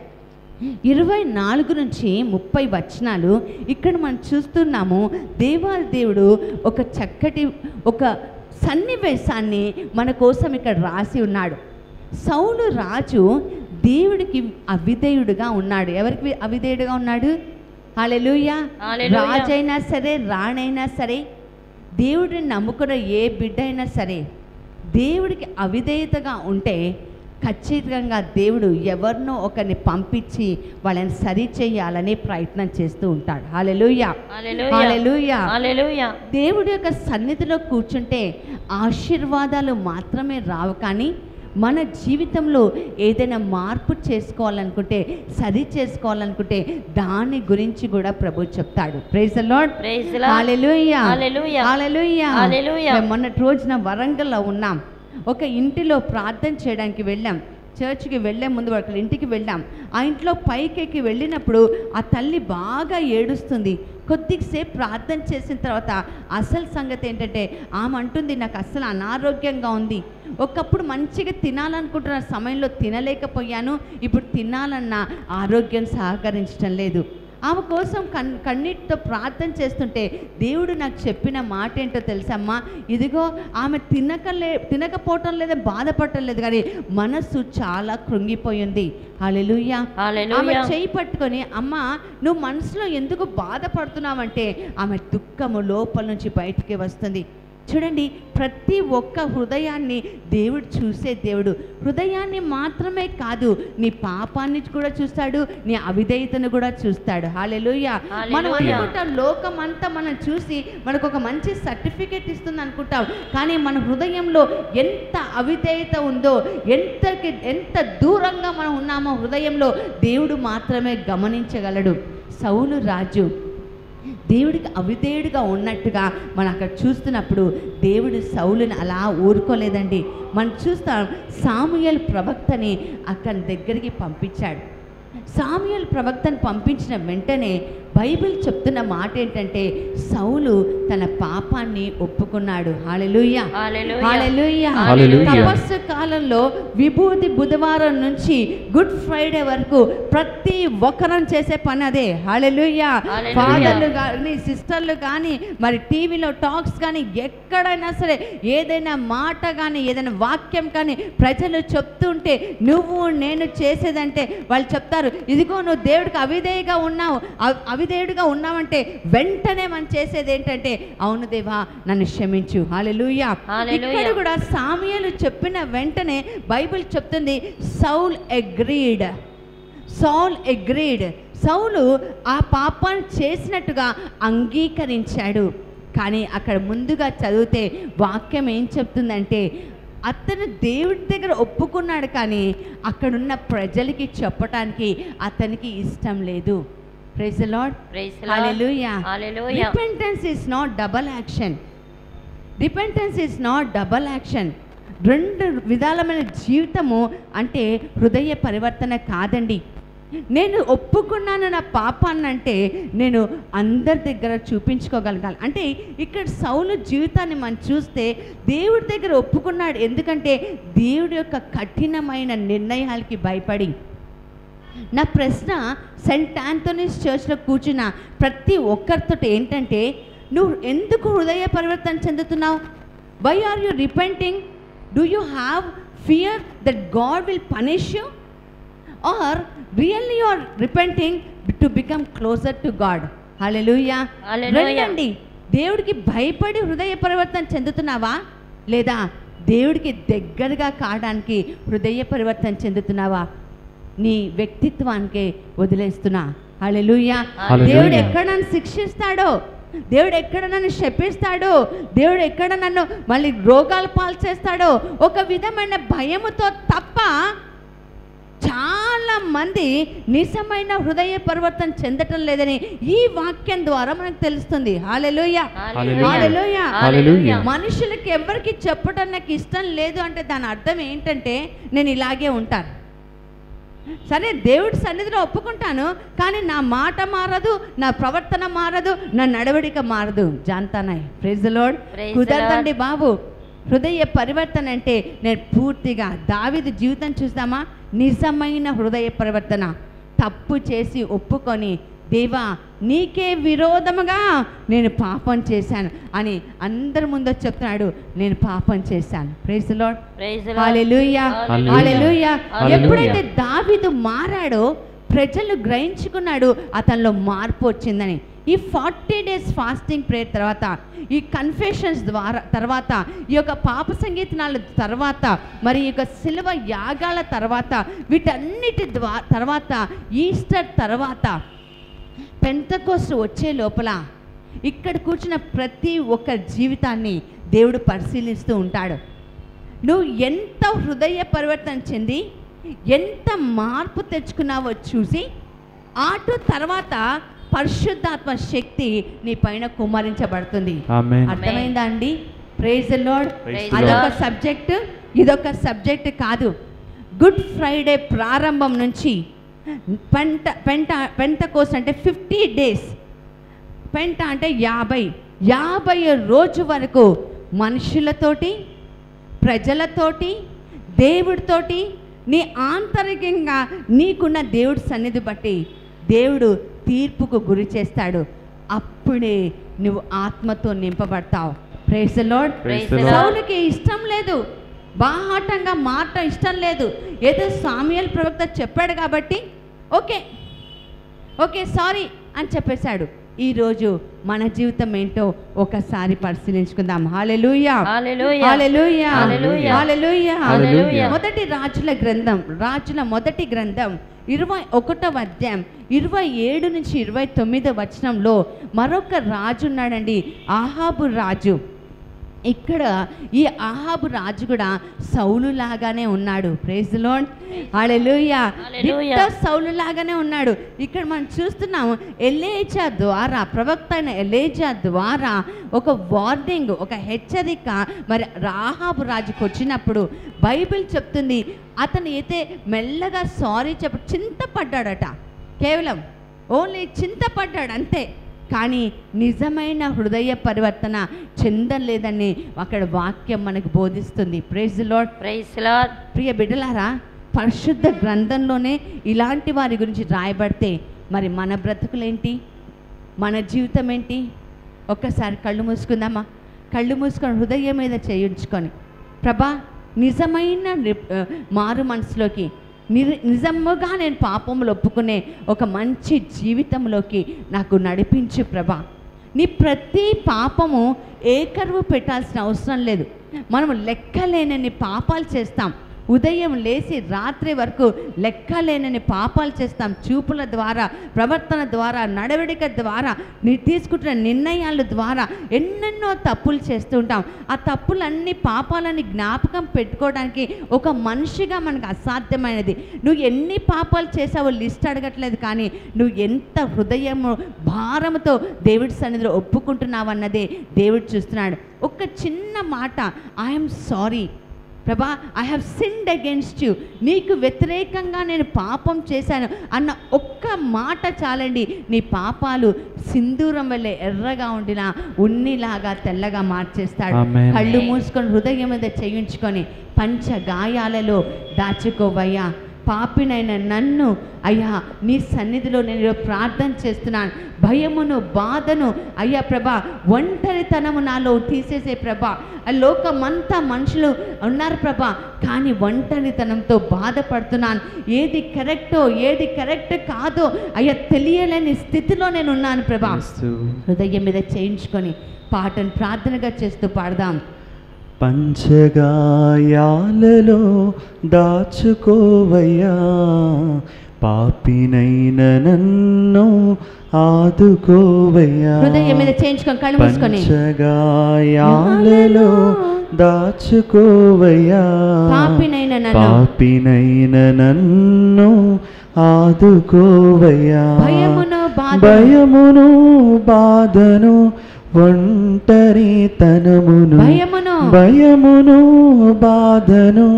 [SPEAKER 2] ఇరవై నాలుగు నుంచి ముప్పై వచనాలు ఇక్కడ మనం చూస్తున్నాము దేవాది దేవుడు ఒక చక్కటి ఒక సన్నివేశాన్ని మన కోసం ఇక్కడ రాసి ఉన్నాడు సౌలు రాజు దేవుడికి అవిధేయుడుగా ఉన్నాడు ఎవరికి అవిధేయుడుగా ఉన్నాడు హల్లెలూయా
[SPEAKER 3] హల్లెలూయా.
[SPEAKER 2] రాజైనా సరే రాణైనా సరే దేవుడిని నమ్ముకున్న ఏ బిడ్డ అయినా సరే దేవుడికి అవిధేయతగా ఉంటే ఖచ్చితంగా దేవుడు ఎవరినో ఒకరిని పంపించి వాళ్ళని సరి చేయాలని ప్రయత్నం చేస్తూ ఉంటాడు హాలెలూయా
[SPEAKER 3] హల్లెలూయా
[SPEAKER 2] హల్లెలూయా
[SPEAKER 3] హల్లెలూయా
[SPEAKER 2] దేవుడి యొక్క సన్నిధిలో కూర్చుంటే ఆశీర్వాదాలు మాత్రమే రావు కానీ మన జీవితంలో ఏదైనా మార్పు చేసుకోవాలనుకుంటే సరి చేసుకోవాలనుకుంటే దాని గురించి కూడా ప్రభు చెప్తాడు praise Lord
[SPEAKER 3] Praise the Lord.
[SPEAKER 2] Hallelujah
[SPEAKER 3] hallelujah.
[SPEAKER 2] Hallelujah
[SPEAKER 3] hallelujah.
[SPEAKER 2] మేము మొన్నటి రోజున వరంగల్లో ఉన్నాం ఒక ఇంటిలో ప్రార్థన చేయడానికి వెళ్ళాం చర్చ్కి వెళ్ళే ముందు వాళ్ళ ఇంటికి వెళ్ళాం ఆ ఇంట్లో పైకెక్కి వెళ్ళినప్పుడు ఆ తల్లి బాగా ఏడుస్తుంది కొద్దిసేపు ప్రార్థన చేసిన తర్వాత అసలు సంగతి ఏంటంటే ఆమె అంటుంది నాకు అసలు అనారోగ్యంగా ఉంది ఒకప్పుడు మంచిగా తినాలనుకుంటున్న సమయంలో తినలేకపోయాను ఇప్పుడు తినాలన్న ఆరోగ్యం సహకరించడం లేదు ఆమె కోసం కన్ కన్నీటితో ప్రార్థన చేస్తుంటే దేవుడు నాకు చెప్పిన మాట ఏంటో తెలుసమ్మా ఇదిగో ఆమె తినకలే తినకపోవటం లేదా బాధపడటం లేదు కానీ మనస్సు చాలా కృంగిపోయింది హల్లెలూయా
[SPEAKER 3] హల్లెలూయా.
[SPEAKER 2] ఆమె చేయి పట్టుకొని అమ్మ నువ్వు మనసులో ఎందుకు బాధపడుతున్నావంటే ఆమె దుఃఖము లోపల నుంచి బయటికి వస్తుంది చూడండి ప్రతి ఒక్క హృదయాన్ని దేవుడు చూసే దేవుడు హృదయాన్ని మాత్రమే కాదు నీ పాపాన్ని కూడా చూస్తాడు నీ అవిధేయతను కూడా చూస్తాడు హాలెలుయ మనం
[SPEAKER 3] హల్లెలూయా.
[SPEAKER 2] అనుకుంటాం లోకం అంతా మనం చూసి మనకు ఒక మంచి సర్టిఫికేట్ ఇస్తుంది అనుకుంటాం కానీ మన హృదయంలో ఎంత అవిధేయత ఉందో ఎంత ఎంత దూరంగా మనం ఉన్నామో హృదయంలో దేవుడు మాత్రమే గమనించగలడు సౌలు రాజు దేవుడికి అవిధేయుడిగా ఉన్నట్టుగా మనం అక్కడ చూస్తున్నప్పుడు దేవుడు సౌలుని అలా ఊరుకోలేదండి మనం చూస్తాం సాముయేల్ ప్రవక్తని అక్కడి దగ్గరికి పంపించాడు సాముయేల్ ప్రవక్తను పంపించిన వెంటనే బైబిల్ చెప్తున్న మాట ఏంటంటే సౌలు తన పాపాన్ని ఒప్పుకున్నాడు హాలెలూయా
[SPEAKER 3] హల్లెలూయా.
[SPEAKER 2] హల్లెలూయా.
[SPEAKER 1] హల్లెలూయా.
[SPEAKER 2] తపస్సు కాలంలో విభూతి బుధవారం నుంచి గుడ్ ఫ్రైడే వరకు ప్రతి ఒక్కరం చేసే పని అదే హల్లెలూయా
[SPEAKER 3] హల్లెలూయా.
[SPEAKER 2] ఫాదర్లు కానీ సిస్టర్లు కానీ మరి టీవీలో టాక్స్ కానీ ఎక్కడైనా సరే ఏదైనా మాట కానీ ఏదైనా వాక్యం కానీ ప్రజలు చెప్తుంటే నువ్వు నేను చేసేదంటే వాళ్ళు చెప్తారు ఇదిగో నువ్వు దేవుడికి అవిధేయగా ఉన్నావు అవ్- అవిధేయుడిగా ఉన్నావంటే వెంటనే మనం చేసేది ఏంటంటే అవును దేవా నన్ను క్షమించు హాలెలూయా
[SPEAKER 3] హల్లెలూయా.
[SPEAKER 2] ఇక్కడ కూడా సామ్యులు చెప్పిన వెంటనే బైబిల్ చెప్తుంది సౌల్ అగ్రీడ్ సౌల్ అగ్రీడ్ సౌలు ఆ పాపాన్ని చేసినట్టుగా అంగీకరించాడు కానీ అక్కడ ముందుగా చదివితే వాక్యం ఏం చెప్తుందంటే అతను దేవుడి దగ్గర ఒప్పుకున్నాడు కానీ అక్కడున్న ప్రజలకి చెప్పటానికి అతనికి ఇష్టం లేదు praise Lord
[SPEAKER 3] Praise the Lord.
[SPEAKER 2] Hallelujah
[SPEAKER 3] hallelujah.
[SPEAKER 2] Repentance is not double action repentance is not double action రెండు విధాలమైన జీవితము అంటే హృదయ పరివర్తన కాదండి నేను ఒప్పుకున్నాను నా పాపాన్ని అంటే నేను అందరి దగ్గర చూపించుకోగలగాలి అంటే ఇక్కడ సౌలు జీవితాన్ని మనం చూస్తే దేవుడి దగ్గర ఒప్పుకున్నాడు ఎందుకంటే దేవుడి యొక్క కఠినమైన నిర్ణయాలకి భయపడి నా ప్రశ్న సెంట్ ఆంథోనీస్ చర్చ్లో కూర్చున్న ప్రతి ఒక్కరితో ఏంటంటే నువ్వు ఎందుకు హృదయ పరివర్తన చెందుతున్నావు why are you repenting do you have fear that God will punish you are really you are repenting to become closer to God hallelujah
[SPEAKER 3] Hallelujah.
[SPEAKER 2] రెండండి దేవుడికి భయపడి హృదయ పరివర్తన చెందుతున్నావా లేదా దేవుడికి దగ్గరగా కావడానికి హృదయ పరివర్తన చెందుతున్నావా నీ వ్యక్తిత్వానికి వదిలేస్తున్నా హల్లెలూయా
[SPEAKER 3] Hallelujah.
[SPEAKER 2] దేవుడు ఎక్కడ నన్ను శిక్షిస్తాడో దేవుడు ఎక్కడ నన్ను శపిస్తాడో దేవుడు ఎక్కడ నన్ను మళ్ళీ రోగాలు పాలు చేస్తాడో ఒక విధమైన భయముతో తప్ప చాలా మంది నిజమైన హృదయ పరివర్తన చెందటం లేదని ఈ వాక్యం ద్వారా మనకు తెలుస్తుంది హాలెలుయ
[SPEAKER 3] Hallelujah.
[SPEAKER 2] Hallelujah
[SPEAKER 1] Hallelujah.
[SPEAKER 2] మనుషులకి ఎవరికి చెప్పడం నాకు ఇష్టం లేదు అంటే దాని అర్థం ఏంటంటే నేను ఇలాగే ఉంటాను సరే దేవుడి సన్నిధిలో ఒప్పుకుంటాను కానీ నా మాట మారదు నా ప్రవర్తన మారదు నా నడవడిక మారదు జాంతానాయ్ ప్రైజ్ లోడ్
[SPEAKER 3] Praise the
[SPEAKER 2] కుదరదండి బాబు హృదయ పరివర్తన అంటే నేను పూర్తిగా దావిది జీవితం చూస్తామా నిజమైన హృదయ పరివర్తన తప్పు చేసి ఒప్పుకొని దేవా నీకే విరోధముగా నేను పాపం చేశాను అని అందరి ముందు చెప్తున్నాడు నేను పాపం చేశాను praise Lord
[SPEAKER 3] Praise the Lord.
[SPEAKER 2] Hallelujah
[SPEAKER 3] Hallelujah.
[SPEAKER 2] Hallelujah
[SPEAKER 3] Hallelujah.
[SPEAKER 2] ఎప్పుడైతే దావీదు మారాడో ప్రజలు గ్రహించుకున్నాడు అతనిలో మార్పు వచ్చిందని ఈ ఫార్టీ డేస్ ఫాస్టింగ్ ప్రేయర్ తర్వాత ఈ కన్ఫెషన్స్ ద్వారా తర్వాత ఈ యొక్క పాప సంగీతనాల తర్వాత మరి ఈ యొక్క శిలువ యాగాల తర్వాత వీటన్నిటి ద్వా తర్వాత ఈస్టర్ తర్వాత పెంతకోస్తు వచ్చే లోపల ఇక్కడ కూర్చున్న ప్రతి ఒక్క జీవితాన్ని దేవుడు పరిశీలిస్తూ ఉంటాడు నువ్వు ఎంత హృదయ పరివర్తన చెంది ఎంత మార్పు తెచ్చుకున్నావో చూసి ఆటు తర్వాత పరిశుద్ధాత్మ శక్తి నీ పైన కుమ్మరించబడుతుంది
[SPEAKER 1] ఆమేన్
[SPEAKER 2] అర్థమైందా అండి ప్రేజ్ లార్డ్
[SPEAKER 1] Praise
[SPEAKER 3] the
[SPEAKER 2] అదొక
[SPEAKER 3] Lord.
[SPEAKER 2] సబ్జెక్ట్ ఇదొక సబ్జెక్ట్ కాదు గుడ్ ఫ్రైడే ప్రారంభం నుంచి పెంట పెంట పెంట కోర్స్ అంటే ఫిఫ్టీ డేస్ పెంట అంటే యాభై యాభై రోజు వరకు మనుషులతోటి ప్రజలతోటి దేవుడితోటి నీ ఆంతరికంగా నీకున్న దేవుడి సన్నిధి బట్టి దేవుడు తీర్పుకు గురి చేస్తాడు అప్పుడే నువ్వు ఆత్మతో నింపబడతావు praise Lord
[SPEAKER 3] Praise
[SPEAKER 1] the
[SPEAKER 3] the Lord.
[SPEAKER 2] సౌలుకి ఇష్టం లేదు బాహాటంగా మాట ఇష్టం లేదు ఏదో సామ్యుయల్ ప్రవక్త చెప్పాడు కాబట్టి ఓకే ఓకే సారీ అని చెప్పేశాడు ఈరోజు మన జీవితం ఏంటో ఒకసారి పరిశీలించుకుందాం హాలెలూయా
[SPEAKER 3] Hallelujah.
[SPEAKER 2] హల్లెలూయా
[SPEAKER 3] Hallelujah.
[SPEAKER 2] హల్లెలూయా
[SPEAKER 3] Hallelujah.
[SPEAKER 2] మొదటి రాజుల గ్రంథం రాజుల మొదటి గ్రంథం ఇరవై ఒకటవ అధ్యాయం ఇరవై ఏడు నుంచి ఇరవై తొమ్మిదో వచనంలో మరొక రాజు ఉన్నాడండి ఆహాబు రాజు ఇక్కడ ఈ ఆహాబు రాజు కూడా సౌలు లాగానే ఉన్నాడు ప్రేజ్ లోన్ హల్లెలూయా
[SPEAKER 3] Hallelujah.
[SPEAKER 2] సౌలు లాగానే ఉన్నాడు ఇక్కడ మనం చూస్తున్నాము ఎలేజా ద్వారా ప్రవక్త అయిన ఎలేజా ద్వారా ఒక వార్నింగ్ ఒక హెచ్చరిక మరి రాహాబు రాజుకు వచ్చినప్పుడు బైబిల్ చెప్తుంది అతను అయితే మెల్లగా సారీ చెప్ప చింతపడ్డాడట కేవలం ఓన్లీ చింతపడ్డాడు అంతే కానీ నిజమైన హృదయ పరివర్తన చెందలేదని అక్కడ వాక్యం మనకు బోధిస్తుంది praise Lord
[SPEAKER 3] Praise the Lord.
[SPEAKER 2] ప్రియ బిడ్డలారా పరిశుద్ధ గ్రంథంలోనే ఇలాంటి వారి గురించి రాయబడితే మరి మన బ్రతుకులేంటి మన జీవితం ఏంటి ఒక్కసారి కళ్ళు మూసుకుందామా కళ్ళు మూసుకొని హృదయం మీద చేయించుకొని ప్రభా నిజమైన రి- ఆ, మారు మనసులోకి నిర్- నిజముగా నేను పాపములు ఒప్పుకునే ఒక మంచి జీవితంలోకి నాకు నడిపించు ప్రభా నీ ప్రతి పాపము ఏకరువు పెట్టాల్సిన అవసరం లేదు మనం లెక్కలేనన్ని పాపాలు చేస్తాం ఉదయం లేచి రాత్రి వరకు లెక్కలేనని పాపాలు చేస్తాం చూపుల ద్వారా ప్రవర్తన ద్వారా నడవడిక ద్వారా ని తీసుకుంటున్న నిర్ణయాల ద్వారా ఎన్నెన్నో తప్పులు చేస్తూ ఉంటాం ఆ తప్పులన్నీ పాపాలని జ్ఞాపకం పెట్టుకోవడానికి ఒక మనిషిగా మనకు అసాధ్యమైనది నువ్వు ఎన్ని పాపాలు చేసావో లిస్ట్ అడగట్లేదు కానీ నువ్వు ఎంత హృదయము భారముతో దేవుడి సన్నిధిలో ఒప్పుకుంటున్నావు అన్నదే దేవుడు చూస్తున్నాడు ఒక చిన్న మాట ఐఎమ్ సారీ ప్రభా I have sinned against you నీకు వ్యతిరేకంగా నేను పాపం చేశాను అన్న ఒక్క మాట చాలండి నీ పాపాలు సింధూరం వల్లే ఎర్రగా ఉండిన ఉన్నిలాగా తెల్లగా మార్చేస్తాడు
[SPEAKER 1] Amen.
[SPEAKER 2] కళ్ళు మూసుకొని హృదయం మీద చేయించుకొని పంచ గాయాలలో దాచుకోవయ్యా పాపినైన నన్ను అయ్యా నీ సన్నిధిలో నేను ఈరోజు ప్రార్థన చేస్తున్నాను భయమును బాధను అయ్యా ప్రభా ఒంటరితనము నాలో తీసేసే ప్రభా ఆ లోకమంతా మనుషులు ఉన్నారు ప్రభా కానీ ఒంటరితనంతో బాధపడుతున్నాను ఏది కరెక్టో ఏది కరెక్ట్ కాదో అయ్యా తెలియలేని స్థితిలో నేను ఉన్నాను ప్రభా
[SPEAKER 1] యేసు.
[SPEAKER 2] హృదయం మీద చేయించుకొని పాటను ప్రార్థనగా చేస్తూ పాడదాం
[SPEAKER 1] పంచగాయాలలో దాచుకోవయ్యా పాపినైన నన్ను ఆదుకోవయ్యా
[SPEAKER 2] హృదయం మీద చేయించుకొని కళ్ళు మూసుకొని
[SPEAKER 1] పంచగాయాలలో దాచుకోవయ్యా
[SPEAKER 2] పాపినైన నన్ను
[SPEAKER 1] పాపినైన నన్ను ఆదుకోవయ్యా
[SPEAKER 2] భయమును బాధను
[SPEAKER 1] భయమును బాధను ఒంటరితనమును
[SPEAKER 2] భయమును
[SPEAKER 1] భయమును బాధను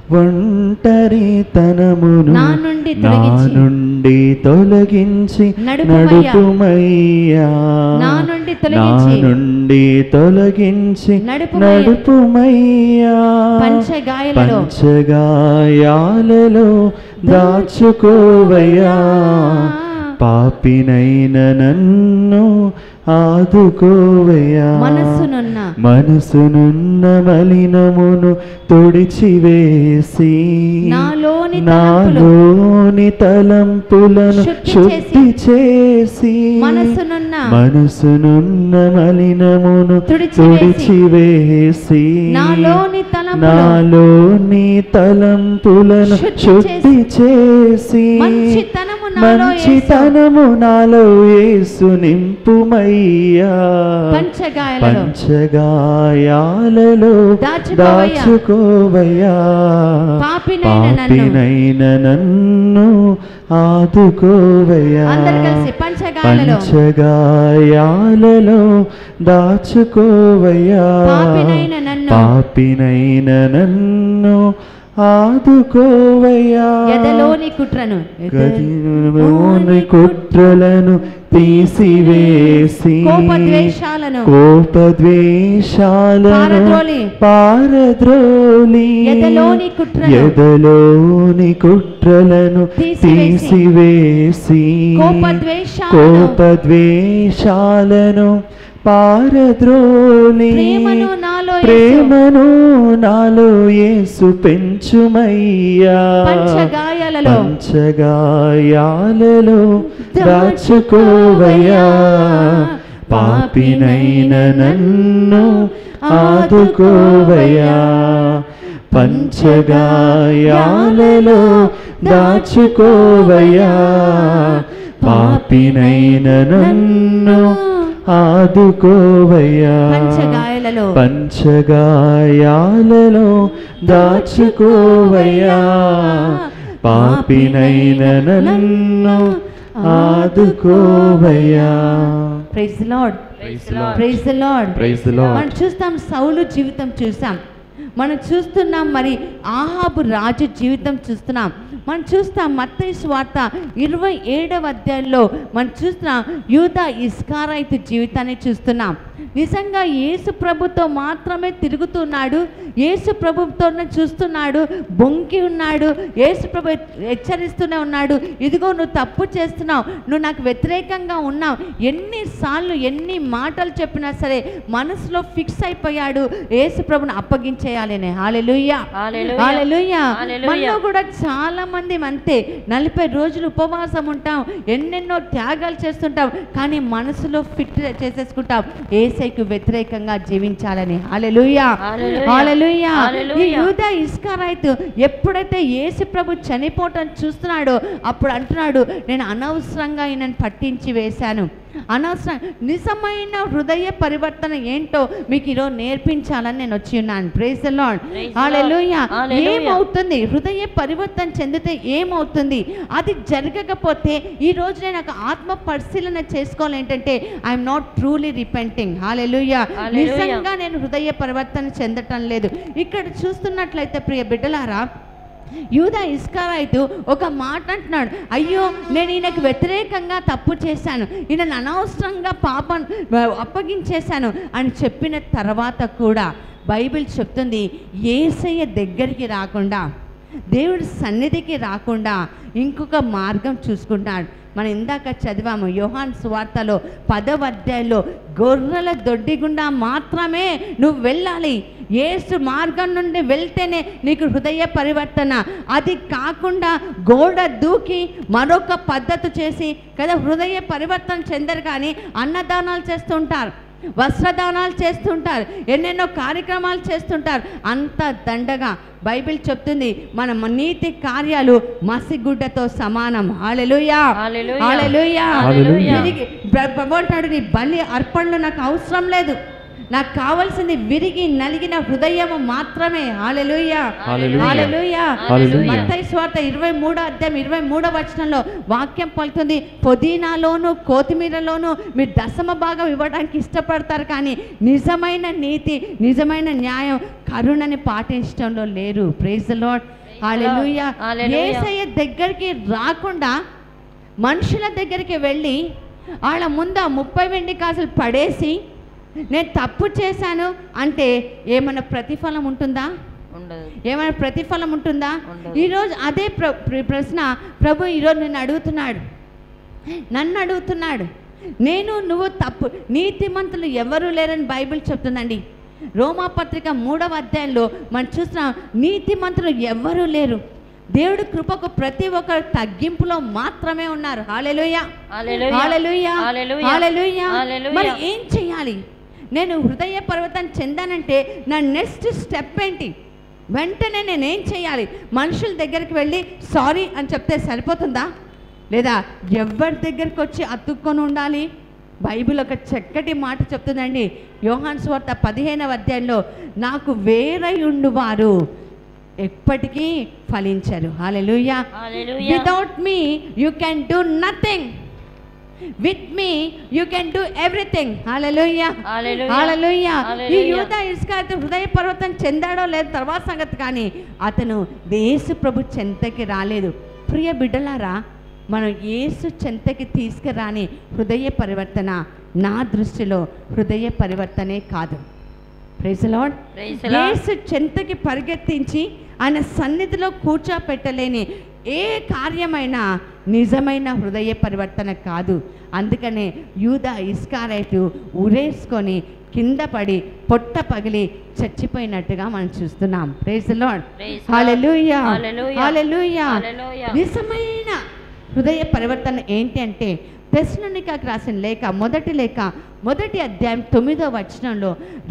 [SPEAKER 1] ఒంటరితనమును
[SPEAKER 2] నా నుండి
[SPEAKER 1] నా
[SPEAKER 2] తొలగించి
[SPEAKER 1] నుండి తొలగించి
[SPEAKER 2] నడుపుమయ్యా.
[SPEAKER 1] నడుపుమయ్యా
[SPEAKER 2] నా నుండి
[SPEAKER 1] నా
[SPEAKER 2] తొలగించి
[SPEAKER 1] నుండి తొలగించి
[SPEAKER 2] నడుపుమయ్యా.
[SPEAKER 1] నడుపుమయ్యా
[SPEAKER 2] పంచగాయలలో
[SPEAKER 1] పంచగాయాలలో దాచుకోవయ్యా పాపినైన నన్ను ఆదుకోవయ్యా
[SPEAKER 2] మనస్సునున్న
[SPEAKER 1] మనసునున్న మలినమును తొడిచివేసి
[SPEAKER 2] నాలోని
[SPEAKER 1] నాలోని తలంపులను
[SPEAKER 2] శుద్ధి
[SPEAKER 1] శుద్ధి చేసి
[SPEAKER 2] మనస్సునున్న
[SPEAKER 1] మనసునున్న మలినమును
[SPEAKER 2] తుడిచివేసి,
[SPEAKER 1] తుడిచివేసి
[SPEAKER 2] నాలోని తలంపులు
[SPEAKER 1] నాలోని తలంపులను
[SPEAKER 2] శుద్ధి
[SPEAKER 1] శుద్ధి చేసి
[SPEAKER 2] మంచితనము నాలో యేసు.
[SPEAKER 1] మంచితనము నాలో యేసు నింపుమయ్యా
[SPEAKER 2] పంచగాయలలో
[SPEAKER 1] పంచగాయాలలో
[SPEAKER 2] దాచుకోవయ్యా.
[SPEAKER 1] దాచుకోవయ్యా
[SPEAKER 2] పాపినైన నన్ను
[SPEAKER 1] పాపినైన నన్ను ఆదుకోవయ్యా
[SPEAKER 2] అందరు కలిసి పంచగాయలలో
[SPEAKER 1] పంచగాయాలలో దాచుకోవయ్యా
[SPEAKER 2] పాపినైన నన్ను
[SPEAKER 1] పాపినైన నన్ను ఆదుకోవయ్యా
[SPEAKER 2] ఎదలోని కుట్రను
[SPEAKER 1] గదిలోని కుట్రలను తీసివేసి
[SPEAKER 2] కోపద్వేషాలను
[SPEAKER 1] కోపద్వేషాలను
[SPEAKER 2] పారద్రోలి.
[SPEAKER 1] పారద్రోలి
[SPEAKER 2] ఎదలోని కుట్రను
[SPEAKER 1] ఎదలోని కుట్రలను
[SPEAKER 2] తీసివేసి.
[SPEAKER 1] తీసివేసి
[SPEAKER 2] కోపద్వేషాలను
[SPEAKER 1] కోపద్వేషాలను పారద్రోలి
[SPEAKER 2] ప్రేమను నాలో యేసు.
[SPEAKER 1] ప్రేమను నాలో యేసు పెంచుమయ్యా
[SPEAKER 2] పంచగాయాలలో
[SPEAKER 1] పంచగాయాలలో దాచుకోవయ్యా పాపినైన నన్ను ఆదుకోవయ్యా పంచగాయాలలో దాచుకోవయ్యా పాపినైన నన్ను ఆదుకోవయ్యా
[SPEAKER 2] పంచగాయలలో
[SPEAKER 1] పంచగాయాలలో దాచుకోవయ్యా పాపినైన నన్ను ఆదుకోవయ్యా
[SPEAKER 2] praise Lord
[SPEAKER 1] Praise the Lord.
[SPEAKER 2] Praise the Lord
[SPEAKER 1] Praise the Lord.
[SPEAKER 2] మనం చూస్తాం సౌలు జీవితం చూసాం మనం చూస్తున్నాం మరి ఆహాబు రాజు జీవితం చూస్తున్నాం మనం చూస్తాం మత్తయి వార్త ఇరవై ఏడవ అధ్యాయంలో మనం చూస్తున్నాం యూదా ఇస్కారైతు జీవితాన్ని చూస్తున్నాం నిజంగా యేసు ప్రభుతో మాత్రమే తిరుగుతున్నాడు యేసు ప్రభుతోనే చూస్తున్నాడు బొంకి ఉన్నాడు యేసు ప్రభు హెచ్చరిస్తూనే ఉన్నాడు ఇదిగో నువ్వు తప్పు చేస్తున్నావు నువ్వు నాకు వ్యతిరేకంగా ఉన్నావు ఎన్నిసార్లు ఎన్ని మాటలు చెప్పినా సరే మనసులో ఫిక్స్ అయిపోయాడు యేసు ప్రభుని అప్పగించేయాలని హాలెలుయ్యా
[SPEAKER 3] హల్లెలూయా.
[SPEAKER 2] హాలెలుయ్యా
[SPEAKER 3] హల్లెలూయా.
[SPEAKER 2] మనలో కూడా చాలా మంది అంతే నలభై రోజులు ఉపవాసం ఉంటాం ఎన్నెన్నో త్యాగాలు చేస్తుంటాం కానీ మనసులో ఫిట్ చేసేసుకుంటాం ఏసైకు వ్యతిరేకంగా జీవించాలని హాలెలుయ్యా
[SPEAKER 3] హల్లెలూయా.
[SPEAKER 2] హాలెలూయా ఈ
[SPEAKER 3] హల్లెలూయా.
[SPEAKER 2] యూదా ఇస్కారాయితు ఎప్పుడైతే యేసు ప్రభు చనిపోవటం చూస్తున్నాడో అప్పుడు అంటున్నాడు నేను అనవసరంగా ఈయనను పట్టించి వేశాను అనవసరం నిజమైన హృదయ పరివర్తన ఏంటో మీకు ఈరోజు నేర్పించాలని నేను వచ్చి ఉన్నాను praise Lord
[SPEAKER 3] Praise the Lord.
[SPEAKER 2] Hallelujah
[SPEAKER 3] Hallelujah.
[SPEAKER 2] ఏమవుతుంది హృదయ పరివర్తన చెందితే ఏమవుతుంది అది జరగకపోతే ఈ రోజు నేను ఒక ఆత్మ పరిశీలన చేసుకోవాలి ఏంటంటే I'm not truly repenting hallelujah
[SPEAKER 3] Hallelujah.
[SPEAKER 2] నిజంగా నేను హృదయ పరివర్తన చెందటం లేదు ఇక్కడ చూస్తున్నట్లయితే ప్రియ బిడ్డలారా యూద ఇస్కారాయితు ఒక మాట అంటున్నాడు అయ్యో నేను ఈయనకు వ్యతిరేకంగా తప్పు చేశాను ఈయనను అనవసరంగా పాపం అప్పగించేశాను అని చెప్పిన తర్వాత కూడా బైబిల్ చెప్తుంది ఏసయ్య దగ్గరికి రాకుండా దేవుడి సన్నిధికి రాకుండా ఇంకొక మార్గం చూసుకుంటాడు మనం ఇందాక చదివాము యోహాన్ సువార్తలో పదవ అధ్యాయంలో గొర్రెల దొడ్డి గుండా మాత్రమే నువ్వు వెళ్ళాలి ఏసు మార్గం నుండి వెళ్తేనే నీకు హృదయ పరివర్తన అది కాకుండా గోడ దూకి మరొక పద్ధతి చేసి కదా హృదయ పరివర్తన చెందరు కానీ అన్నదానాలు చేస్తుంటారు వస్త్రదానాలు చేస్తుంటారు ఎన్నెన్నో కార్యక్రమాలు చేస్తుంటారు అంత దండగా బైబిల్ చెప్తుంది మన మ- నీతి కార్యాలు మసిగుడ్డతో సమానం హాలెలుయా
[SPEAKER 3] హల్లెలూయా.
[SPEAKER 2] హాలెలుయా
[SPEAKER 1] హల్లెలూయా.
[SPEAKER 2] విరిగి ప్ర- ప్రభు అంటాడు నీ బలి అర్పణలు నాకు అవసరం లేదు నాకు కావాల్సింది విరిగి నలిగిన హృదయము మాత్రమే హాలెలుయా
[SPEAKER 1] హల్లెలూయా.
[SPEAKER 2] హాలెలుయా
[SPEAKER 1] హల్లెలూయా.
[SPEAKER 2] మత్తయి స్వార్థ ఇరవై మూడో అధ్యాయం ఇరవై మూడో వచనంలో వాక్యం పలుకుతుంది పుదీనాలోను కొత్తిమీరలోను మీరు దశమ భాగం ఇవ్వడానికి ఇష్టపడతారు కానీ నిజమైన నీతి నిజమైన న్యాయం కరుణని పాటించడంలో లేరు ప్రైజ్ లార్డ్ హాలెలూయా
[SPEAKER 3] హల్లెలూయా.
[SPEAKER 2] యేసయ్య దగ్గరికి రాకుండా మనుషుల దగ్గరికి వెళ్ళి వాళ్ళ ముందు ఆ ముప్పై వెండి కాసులు పడేసి నేను తప్పు చేశాను అంటే ఏమైనా ప్రతిఫలం ఉంటుందా
[SPEAKER 3] ఉండదు
[SPEAKER 2] ఏమైనా ప్రతిఫలం ఉంటుందా
[SPEAKER 3] ఉండదు.
[SPEAKER 2] ఈరోజు అదే ప్ర ప్ర- ప్రశ్న ప్రభు ఈరోజు నిన్ను అడుగుతున్నాడు నన్ను అడుగుతున్నాడు నేను నువ్వు తప్పు నీతిమంతులు ఎవరు లేరని బైబిల్ చెప్తుందండి రోమాపత్రిక మూడవ అధ్యాయంలో మనం చూస్తున్నాం నీతిమంతులు ఎవ్వరూ లేరు దేవుడి కృపకు ప్రతి ఒక్కరు తగ్గింపులో మాత్రమే ఉన్నారు hallelujah
[SPEAKER 3] hallelujah.
[SPEAKER 2] Hallelujah
[SPEAKER 3] hallelujah.
[SPEAKER 2] Hallelujah
[SPEAKER 3] hallelujah.
[SPEAKER 2] మరి ఏం చేయాలి నేను హృదయ పర్వతం చెందానంటే నా నెక్స్ట్ స్టెప్ ఏంటి వెంటనే నేను ఏం చేయాలి మనుషుల దగ్గరికి వెళ్ళి సారీ అని చెప్తే సరిపోతుందా లేదా ఎవరి దగ్గరికి వచ్చి అతుక్కొని ఉండాలి బైబిల్ ఒక చక్కటి మాట చెప్తుందండి యోహాన్ స్వార్త పదిహేనవ అధ్యాయంలో నాకు వేరై ఉండువారు ఎప్పటికీ ఫలించరు hallelujah
[SPEAKER 3] hallelujah.
[SPEAKER 2] Without me you can do nothing with me you can do everything hallelujah
[SPEAKER 3] hallelujah.
[SPEAKER 2] Hallelujah ఈ
[SPEAKER 3] హల్లెలూయా.
[SPEAKER 2] యూద ఇస్కాయతు హృదయ పర్వతం చెందాడో లేదు తర్వాత సంగతి కానీ అతను యేసు ప్రభు చెంతకి రాలేదు ప్రియ బిడ్డలారా మనం యేసు చెంతకి తీసుకురాని హృదయ పరివర్తన నా దృష్టిలో హృదయ పరివర్తనే కాదు praise Lord
[SPEAKER 3] Praise the Lord.
[SPEAKER 2] యేసు చెంతకి పరిగెత్తించి ఆయన సన్నిధిలో కూర్చోపెట్టలేని ఏ కార్యమైనా నిజమైన హృదయ పరివర్తన కాదు అందుకనే యూద ఇస్కారైటు ఉరేసుకొని కింద పడి పొట్ట పగిలి చచ్చిపోయినట్టుగా మనం చూస్తున్నాం praise Lord
[SPEAKER 3] Praise the Lord.
[SPEAKER 2] Hallelujah
[SPEAKER 3] Hallelujah.
[SPEAKER 2] Hallelujah
[SPEAKER 3] Hallelujah.
[SPEAKER 2] నిజమైన హృదయ పరివర్తన ఏంటి అంటే తెస్సలోనికకు రాసిన లేఖ మొదటి లేఖ మొదటి అధ్యాయం తొమ్మిదో వచనంలో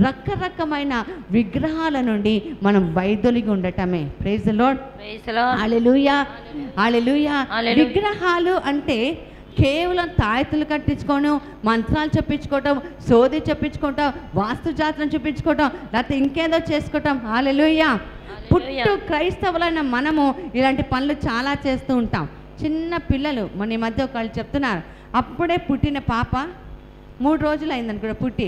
[SPEAKER 2] రకరకమైన విగ్రహాల నుండి మనం వైదొలిగి ఉండటమే praise Lord
[SPEAKER 3] Praise the Lord.
[SPEAKER 2] Hallelujah hallelujah
[SPEAKER 3] Hallelujah.
[SPEAKER 2] విగ్రహాలు అంటే కేవలం తాయతులు కట్టించుకోవడం మంత్రాలు చెప్పించుకోవటం సోది చెప్పించుకోవటం వాస్తు జాతరం చూపించుకోవటం లేకపోతే ఇంకేదో చేసుకోవటం హాలెలుయ్యా పుట్టు క్రైస్తవులైన మనము ఇలాంటి పనులు చాలా చేస్తూ ఉంటాం చిన్న పిల్లలు మొన్న ఈ మధ్య ఒకళ్ళు చెప్తున్నారు అప్పుడే పుట్టిన పాప మూడు రోజులు అయిందని కూడా పుట్టి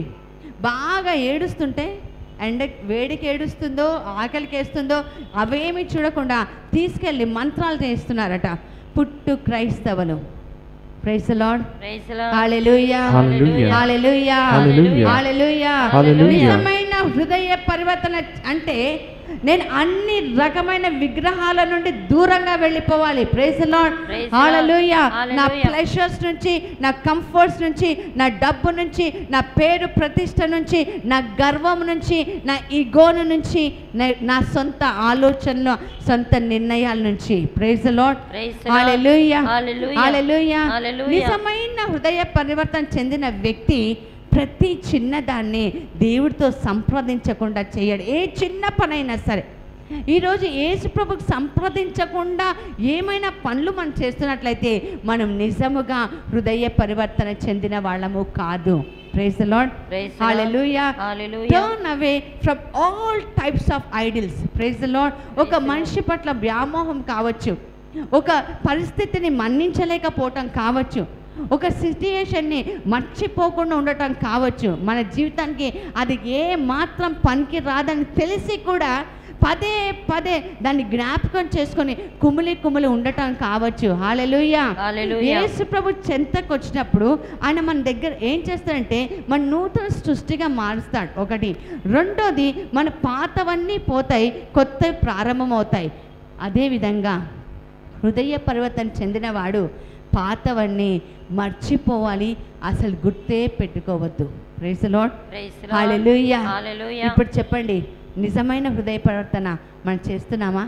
[SPEAKER 2] బాగా ఏడుస్తుంటే ఎండ వేడికి ఏడుస్తుందో ఆకలికి వేస్తుందో అవేమి చూడకుండా తీసుకెళ్ళి మంత్రాలు చేస్తున్నారట పుట్టు క్రైస్తవులు praise Lord
[SPEAKER 3] Praise the Lord.
[SPEAKER 2] Hallelujah
[SPEAKER 1] hallelujah.
[SPEAKER 2] Hallelujah
[SPEAKER 1] hallelujah.
[SPEAKER 2] Hallelujah
[SPEAKER 1] hallelujah.
[SPEAKER 2] నిజమైన హృదయ పరివర్తన అంటే నేను అన్ని రకమైన విగ్రహాల నుండి దూరంగా వెళ్ళిపోవాలి praise Lord
[SPEAKER 3] Praise the Lord.
[SPEAKER 2] Hallelujah నా
[SPEAKER 3] హల్లెలూయా.
[SPEAKER 2] ప్లెషర్స్ నుంచి నా కంఫర్ట్స్ నుంచి నా డబ్బు నుంచి నా పేరు ప్రతిష్ట నుంచి నా గర్వం నుంచి నా ఈగోను నుంచి నా- నా సొంత ఆలోచనలు సొంత నిర్ణయాల నుంచి praise Lord
[SPEAKER 3] Praise the Lord.
[SPEAKER 2] Hallelujah
[SPEAKER 3] hallelujah.
[SPEAKER 2] Hallelujah
[SPEAKER 3] hallelujah.
[SPEAKER 2] నిజమైన హృదయ పరివర్తన చెందిన వ్యక్తి ప్రతి చిన్నదాన్ని దేవుడితో సంప్రదించకుండా చేయడు ఏ చిన్న పనైనా సరే ఈరోజు యేసు ప్రభుకు సంప్రదించకుండా ఏమైనా పనులు మనం చేస్తున్నట్లయితే మనం నిజముగా హృదయ పరివర్తన చెందిన వాళ్ళము కాదు praise Lord
[SPEAKER 3] Praise the Lord.
[SPEAKER 2] Hallelujah
[SPEAKER 3] Hallelujah.
[SPEAKER 2] Turn away from all types of idols praise the lord ఒక
[SPEAKER 3] Praise the
[SPEAKER 2] మనిషి పట్ల వ్యామోహం కావచ్చు ఒక పరిస్థితిని మన్నించలేకపోవటం కావచ్చు ఒక సిచ్యుయేషన్ని మర్చిపోకుండా ఉండటం కావచ్చు మన జీవితానికి అది ఏ మాత్రం పనికి రాదని తెలిసి కూడా పదే పదే దాన్ని జ్ఞాపకం చేసుకొని కుమిలి కుమిలి ఉండటం కావచ్చు హాలెలుయ్యా
[SPEAKER 3] Hallelujah.
[SPEAKER 2] యేసు ప్రభు చెంతకు వచ్చినప్పుడు ఆయన మన దగ్గర ఏం చేస్తాడంటే మన నూతన సృష్టిగా మారుస్తాడు ఒకటి రెండోది మన పాతవన్నీ పోతాయి కొత్త ప్రారంభమవుతాయి అదేవిధంగా హృదయ పరివర్తన చెందినవాడు పాతవన్నీ మర్చిపోవాలి అసలు గుర్తే పెట్టుకోవద్దు praise Lord
[SPEAKER 3] Praise the Lord.
[SPEAKER 2] Hallelujah
[SPEAKER 3] Hallelujah.
[SPEAKER 2] ఇప్పుడు చెప్పండి నిజమైన హృదయ పరివర్తన మనం చేస్తున్నామా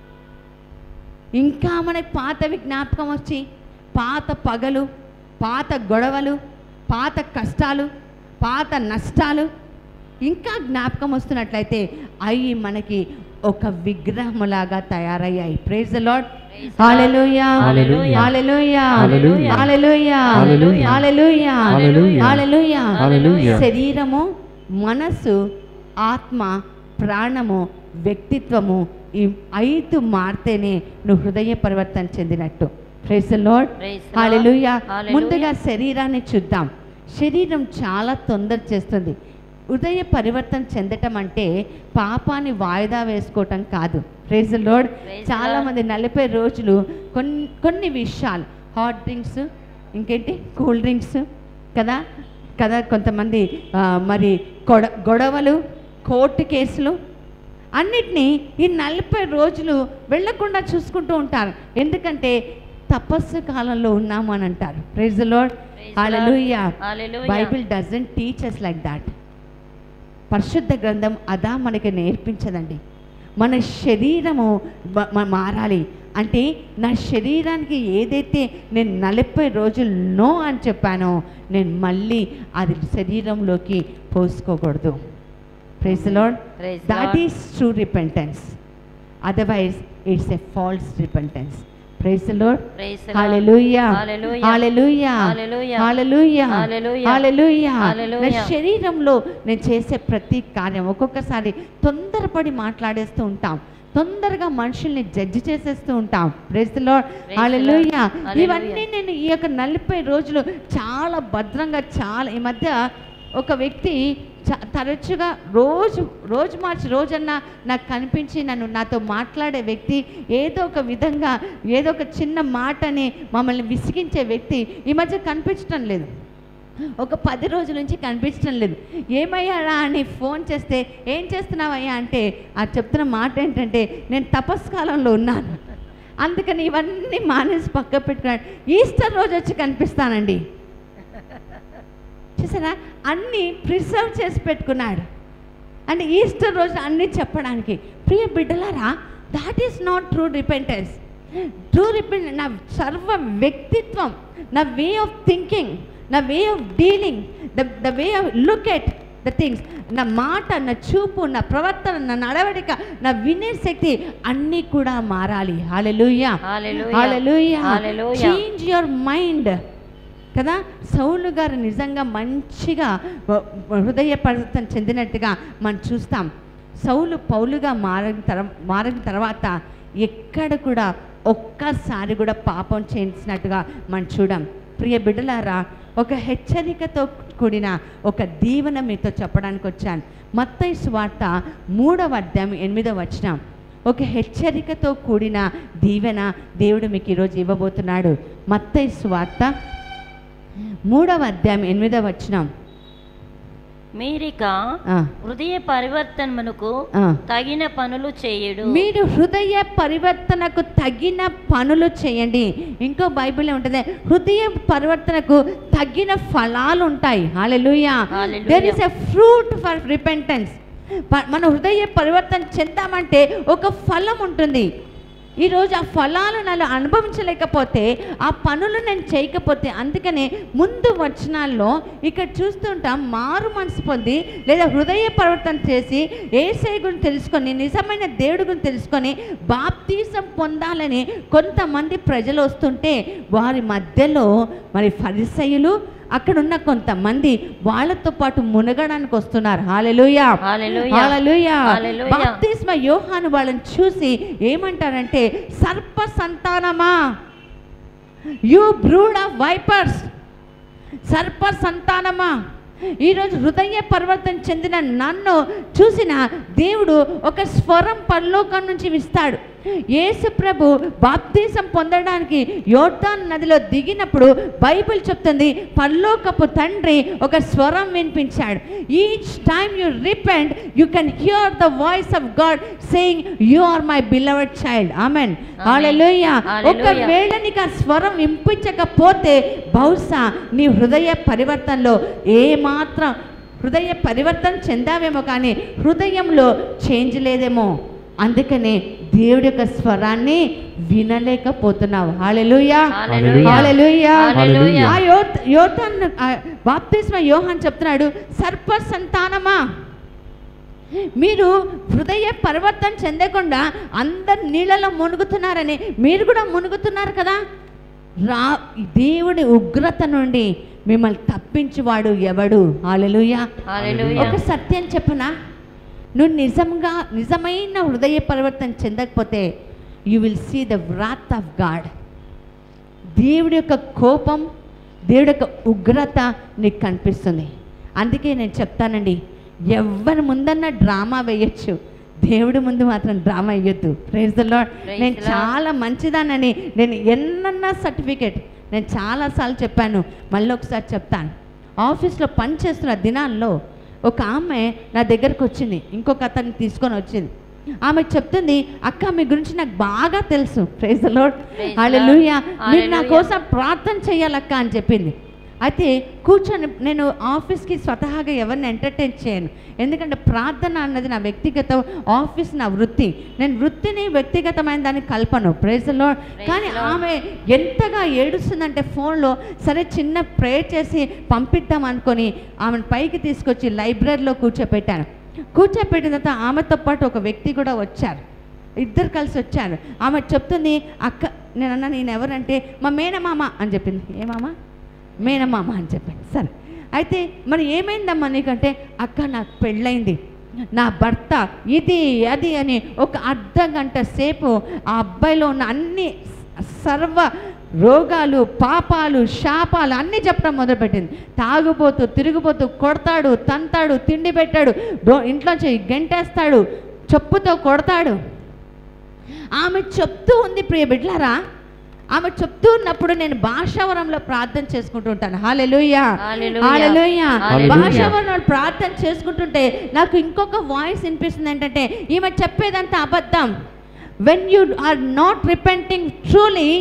[SPEAKER 2] ఇంకా మనకి పాతవి జ్ఞాపకం వచ్చి పాత పగలు పాత గొడవలు పాత కష్టాలు పాత నష్టాలు ఇంకా జ్ఞాపకం వస్తున్నట్లయితే అవి మనకి ఒక విగ్రహములాగా తయారయ్యాయి praise the Lord
[SPEAKER 3] Praise the Lord.
[SPEAKER 2] Hallelujah
[SPEAKER 3] Hallelujah.
[SPEAKER 2] Hallelujah
[SPEAKER 1] Hallelujah.
[SPEAKER 2] Hallelujah
[SPEAKER 1] Hallelujah.
[SPEAKER 2] Hallelujah
[SPEAKER 1] Hallelujah.
[SPEAKER 2] Hallelujah
[SPEAKER 1] Hallelujah.
[SPEAKER 2] శరీరము మనస్సు ఆత్మ ప్రాణము వ్యక్తిత్వము ఈ ఐదు మారితేనే నువ్వు హృదయ పరివర్తన చెందినట్టు praise Lord
[SPEAKER 3] Praise the Lord.
[SPEAKER 2] Hallelujah
[SPEAKER 3] Hallelujah.
[SPEAKER 2] ముందుగా శరీరాన్ని చూద్దాం శరీరం చాలా తొందర చేస్తుంది హృదయ పరివర్తన చెందటం అంటే పాపాన్ని వాయిదా వేసుకోవటం కాదు ప్రైజ్ లార్డ్
[SPEAKER 3] Praise the
[SPEAKER 2] చాలా
[SPEAKER 3] Lord.
[SPEAKER 2] మంది నలభై రోజులు కొన్ని కొన్ని విషయాలు హాట్ డ్రింక్స్ ఇంకేంటి కూల్ డ్రింక్స్ కదా కదా కొంతమంది ఆ, మరి గొడ గొడవలు కోర్టు కేసులు అన్నిటినీ ఈ నలభై రోజులు వెళ్ళకుండా చూసుకుంటూ ఉంటారు ఎందుకంటే తపస్సు కాలంలో ఉన్నాము అని అంటారు praise Lord
[SPEAKER 3] Praise the Lord.
[SPEAKER 2] Hallelujah
[SPEAKER 3] Hallelujah.
[SPEAKER 2] Bible doesn't teachers like that పరిశుద్ధ గ్రంథం అదా మనకి నేర్పించదండి మన శరీరము బ- మ- మారాలి అంటే నా శరీరానికి ఏదైతే నేను నలభై రోజులు నో అని చెప్పానో నేను మళ్ళీ అది శరీరంలోకి పోసుకోకూడదు praise Lord
[SPEAKER 3] Praise the
[SPEAKER 2] that
[SPEAKER 3] Lord.
[SPEAKER 2] Is true repentance otherwise it's a false repentance praise Lord
[SPEAKER 3] Praise the Lord.
[SPEAKER 2] Hallelujah
[SPEAKER 3] Hallelujah.
[SPEAKER 2] Hallelujah
[SPEAKER 3] Hallelujah.
[SPEAKER 2] Hallelujah
[SPEAKER 3] Hallelujah.
[SPEAKER 2] హల్లెలూయా నా
[SPEAKER 3] Hallelujah.
[SPEAKER 2] శరీరంలో నేను చేసే ప్రతి కార్యం ఒక్కొక్కసారి తొందరపడి మాట్లాడేస్తూ ఉంటాం తొందరగా మనుషుల్ని జడ్జి చేసేస్తూ ఉంటాం praise the Lord
[SPEAKER 3] Praise the
[SPEAKER 2] hallelujah
[SPEAKER 3] Lord. Hallelujah.
[SPEAKER 2] ఇవన్నీ నేను ఈ యొక్క నలభై రోజులు చాలా భద్రంగా చాలా ఈ మధ్య ఒక వ్యక్తి చ- తరచుగా రోజు రోజు మార్చి రోజన్నా నాకు కనిపించి నన్ను నాతో మాట్లాడే వ్యక్తి ఏదో ఒక విధంగా ఏదో ఒక చిన్న మాటని మమ్మల్ని విసిగించే వ్యక్తి ఈ మధ్య కనిపించడం లేదు ఒక పది రోజుల నుంచి కనిపించడం లేదు ఏమయ్యాడా అని ఫోన్ చేస్తే ఏం చేస్తున్నావయ్యా అంటే ఆ చెప్తున్న మాట ఏంటంటే నేను తపస్కాలంలో ఉన్నాను అందుకని ఇవన్నీ మానేసి పక్క పెట్టుకున్నాడు ఈస్టర్ రోజు వచ్చి కనిపిస్తానండి చూసారా అన్నీ ప్రిజర్వ్ చేసి పెట్టుకున్నాడు అంటే ఈస్టర్ రోజు అన్నీ చెప్పడానికి ప్రియ బిడ్డలారా that is not true repentance true repent నా సర్వ వ్యక్తిత్వం నా వే ఆఫ్ థింకింగ్ నా way of dealing the the way of look at the things నా మాట నా చూపు నా ప్రవర్తన నా నడవడిక నా వినే శక్తి అన్నీ కూడా మారాలి hallelujah
[SPEAKER 3] Hallelujah.
[SPEAKER 2] Hallelujah
[SPEAKER 3] Hallelujah.
[SPEAKER 2] Change your mind కదా సౌలు గారు నిజంగా మంచిగా వ- హృదయ పరివర్తన చెందినట్టుగా మనం చూస్తాం సౌలు పౌలుగా మారిన తర మారిన తర్వాత ఎక్కడ కూడా ఒక్కసారి కూడా పాపం చేసినట్టుగా మనం చూడం ప్రియ బిడ్డలారా ఒక హెచ్చరికతో కూడిన ఒక దీవెన మీతో చెప్పడానికి వచ్చాను మత్తయి సువార్త మూడవ అధ్యాయం ఎనిమిదవ వచనం ఒక హెచ్చరికతో కూడిన దీవెన దేవుడు మీకు ఈరోజు ఇవ్వబోతున్నాడు మత్తయి సువార్త మూడవ అధ్యాయం ఎనిమిదవ వచనం
[SPEAKER 3] మీరిక
[SPEAKER 2] ఆ,
[SPEAKER 3] హృదయ పరివర్తనమునకు
[SPEAKER 2] ఆ.
[SPEAKER 3] తగిన పనులు చేయుడు
[SPEAKER 2] మీరు హృదయ పరివర్తనకు తగిన పనులు చేయండి ఇంకో బైబిల్ ఉంటుంది హృదయ పరివర్తనకు తగిన ఫలాలు ఉంటాయి hallelujah
[SPEAKER 3] Hallelujah.
[SPEAKER 2] There is a fruit for repentance మన హృదయ పరివర్తన చెందామంటే ఒక ఫలం ఉంటుంది ఈరోజు ఆ ఫలాలు నేను అనుభవించలేకపోతే ఆ పనులు నేను చేయకపోతే అందుకనే ముందు వచనాల్లో ఇక్కడ చూస్తుంటాం మారు మనసు పొంది లేదా హృదయ పరివర్తన చేసి ఏసై గురించి తెలుసుకొని నిజమైన దేవుడి గురించి తెలుసుకొని బాప్తీసం పొందాలని కొంతమంది ప్రజలు వస్తుంటే వారి మధ్యలో మరి ఫరిసయులు అక్కడ ఉన్న కొంతమంది వాళ్ళతో పాటు మునగడానికి వస్తున్నారు హాలెలుయా
[SPEAKER 3] హల్లెలూయా.
[SPEAKER 2] హల్లెలూయా.
[SPEAKER 3] హల్లెలూయా.
[SPEAKER 2] బాప్తిస్మ యోహాను వాళ్ళని చూసి ఏమంటారంటే సర్ప సంతానమా యూ బ్రూడ్ ఆఫ్ వైపర్స్ సర్ప సంతానమా ఈరోజు హృదయ పరివర్తన చెందిన నన్ను చూసిన దేవుడు ఒక స్వరం పరలోకం నుంచి ఇస్తాడు యేసు ప్రభు బాప్తీసం పొందడానికి యోర్దాన్ నదిలో దిగినప్పుడు బైబిల్ చెప్తుంది పరలోకపు తండ్రి ఒక స్వరం వినిపించాడు each time you repent you can hear the voice of God saying you are my beloved child amen hallelujah
[SPEAKER 3] Hallelujah.
[SPEAKER 2] ఒకవేళ నీకు ఆ స్వరం వినిపించకపోతే బహుశా నీ హృదయ పరివర్తనలో ఏ మాత్రం హృదయ పరివర్తన చెందావేమో కానీ హృదయంలో చేంజ్ లేదేమో అందుకనే దేవుడి యొక్క స్వరాన్ని వినలేకపోతున్నావు హాలెలుయా
[SPEAKER 3] హల్లెలూయా.
[SPEAKER 2] హల్లెలూయా.
[SPEAKER 3] హల్లెలూయా.
[SPEAKER 2] ఆ యోత్ యోతాన్ బాప్తిస్మ యోహాన్ చెప్తున్నాడు సర్ప సంతానమా మీరు హృదయ పరివర్తన చెందకుండా అందరు నీళ్ళలో మునుగుతున్నారని మీరు కూడా మునుగుతున్నారు కదా రా దేవుడి ఉగ్రత నుండి మిమ్మల్ని తప్పించువాడు ఎవడు హాలెలుయా
[SPEAKER 3] హల్లెలూయా.
[SPEAKER 2] ఒక సత్యం చెప్పనా నువ్వు నిజంగా నిజమైన హృదయ పరివర్తన చెందకపోతే you will see the wrath of God దేవుడి యొక్క కోపం దేవుడి యొక్క ఉగ్రత నీకు కనిపిస్తుంది అందుకే నేను చెప్తానండి ఎవరి ముందన్న డ్రామా వేయొచ్చు దేవుడి ముందు మాత్రం డ్రామా వేయొద్దు ప్రైజ్ ద లార్డ్
[SPEAKER 3] Praise
[SPEAKER 2] నేను
[SPEAKER 3] the Lord.
[SPEAKER 2] చాలా మంచిదానని నేను ఎన్నన్నా సర్టిఫికేట్ నేను చాలాసార్లు చెప్పాను మళ్ళీ ఒకసారి చెప్తాను ఆఫీస్లో పని చేస్తున్న దినాల్లో ఒక ఆమె నా దగ్గరకు వచ్చింది ఇంకొక అతన్ని తీసుకొని వచ్చింది ఆమె చెప్తుంది అక్క మీ గురించి నాకు బాగా తెలుసు praise Lord
[SPEAKER 3] Praise the
[SPEAKER 2] hallelujah
[SPEAKER 3] Lord.
[SPEAKER 2] మీరు నా
[SPEAKER 3] Hallelujah.
[SPEAKER 2] కోసం ప్రార్థన చేయాలక్క అని చెప్పింది అయితే కూర్చొని నేను ఆఫీస్కి స్వతహాగా ఎవరిని ఎంటర్టైన్ చేయను ఎందుకంటే ప్రార్థన అన్నది నా వ్యక్తిగత ఆఫీస్ నా వృత్తి నేను వృత్తిని వ్యక్తిగతమైన దాన్ని కల్పను ప్రైజ్లో కానీ
[SPEAKER 3] the Lord.
[SPEAKER 2] ఆమె ఎంతగా ఏడుస్తుందంటే ఫోన్లో సరే చిన్న ప్రేయర్ చేసి పంపిద్దాం అనుకొని ఆమెను పైకి తీసుకొచ్చి లైబ్రరీలో కూర్చోపెట్టాను కూర్చోపెట్టిన తర్వాత ఆమెతో పాటు ఒక వ్యక్తి కూడా వచ్చారు ఇద్దరు కలిసి వచ్చారు ఆమె చెప్తుంది అక్క నేను అన్నా నేను ఎవరంటే మా మేనమామ అని చెప్పింది ఏ మామ మేనమామ అని చెప్పింది సరే అయితే మరి ఏమైందమ్మా నీకంటే అక్క నాకు పెళ్ళైంది నా భర్త ఇది అది అని ఒక అర్ధ గంట సేపు ఆ అబ్బాయిలో ఉన్న అన్ని సర్వ రోగాలు పాపాలు శాపాలు అన్నీ చెప్పడం మొదలుపెట్టింది తాగుబోతూ తిరిగిపోతూ కొడతాడు తంతాడు తిండి పెట్టాడు డో ఇంట్లోంచి గెంటేస్తాడు చెప్పుతో కొడతాడు ఆమె చెప్తూ ఉంది ప్రియ బిడ్లారా ఆమె చెప్తూ ఉన్నప్పుడు నేను భాషావరంలో ప్రార్థన చేసుకుంటూ ఉంటాను హాలెలుయా
[SPEAKER 3] హల్లెలూయా.
[SPEAKER 2] హాలెలుయా
[SPEAKER 3] హల్లెలూయా.
[SPEAKER 2] భాషావరంలో ప్రార్థన చేసుకుంటుంటే నాకు ఇంకొక వాయిస్ వినిపిస్తుంది ఏంటంటే ఈమె చెప్పేదంతా అబద్ధం when you are not repenting truly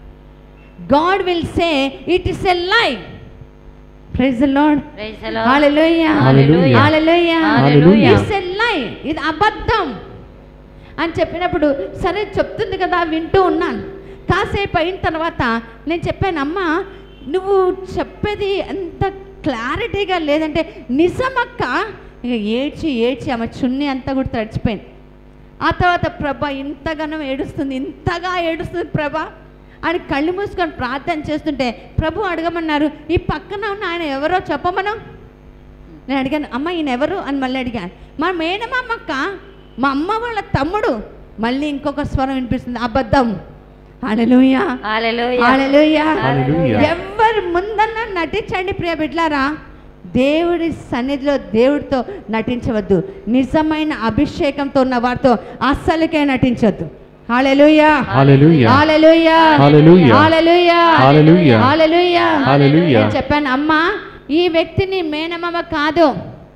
[SPEAKER 2] God will say it is a లై praise the Lord
[SPEAKER 3] Praise the Lord.
[SPEAKER 2] Hallelujah
[SPEAKER 1] Hallelujah.
[SPEAKER 2] Hallelujah
[SPEAKER 3] Hallelujah.
[SPEAKER 2] It's a లై ఇది అబద్ధం అని చెప్పినప్పుడు సరే చెప్తుంది కదా వింటూ ఉన్నాను కాసేపు అయిన తర్వాత నేను చెప్పాను అమ్మా నువ్వు చెప్పేది ఎంత క్లారిటీగా లేదంటే నిజమక్క ఇక ఏడ్చి ఏడ్చి ఆమె చున్నీ అంతా కూడా తడిచిపోయింది ఆ తర్వాత ప్రభ ఇంతగానో ఏడుస్తుంది ఇంతగా ఏడుస్తుంది ప్రభ అని కళ్ళు మూసుకొని ప్రార్థన చేస్తుంటే ప్రభు అడగమన్నారు ఈ పక్కన ఉన్న ఆయన ఎవరో చెప్పమను నేను అడిగాను అమ్మ ఈయన ఎవరు అని మళ్ళీ అడిగాను మా మేనమామక్క మా అమ్మ వాళ్ళ తమ్ముడు మళ్ళీ ఇంకొక స్వరం వినిపిస్తుంది అబద్ధం హల్లెలూయా
[SPEAKER 3] Hallelujah.
[SPEAKER 2] హల్లెలూయా
[SPEAKER 1] Hallelujah.
[SPEAKER 2] ఎవరి ముందన్నా నటించండి ప్రియ బిడ్లారా దేవుడి సన్నిధిలో దేవుడితో నటించవద్దు నిజమైన అభిషేకంతో ఉన్న వారితో అస్సలకే నటించవద్దు హల్లెలూయా
[SPEAKER 1] Hallelujah.
[SPEAKER 2] హల్లెలూయా
[SPEAKER 1] Hallelujah.
[SPEAKER 2] హల్లెలూయా
[SPEAKER 1] Hallelujah.
[SPEAKER 2] హల్లెలూయా
[SPEAKER 1] Hallelujah.
[SPEAKER 2] నేను చెప్పాను అమ్మా ఈ వ్యక్తిని మేనమామ కాదు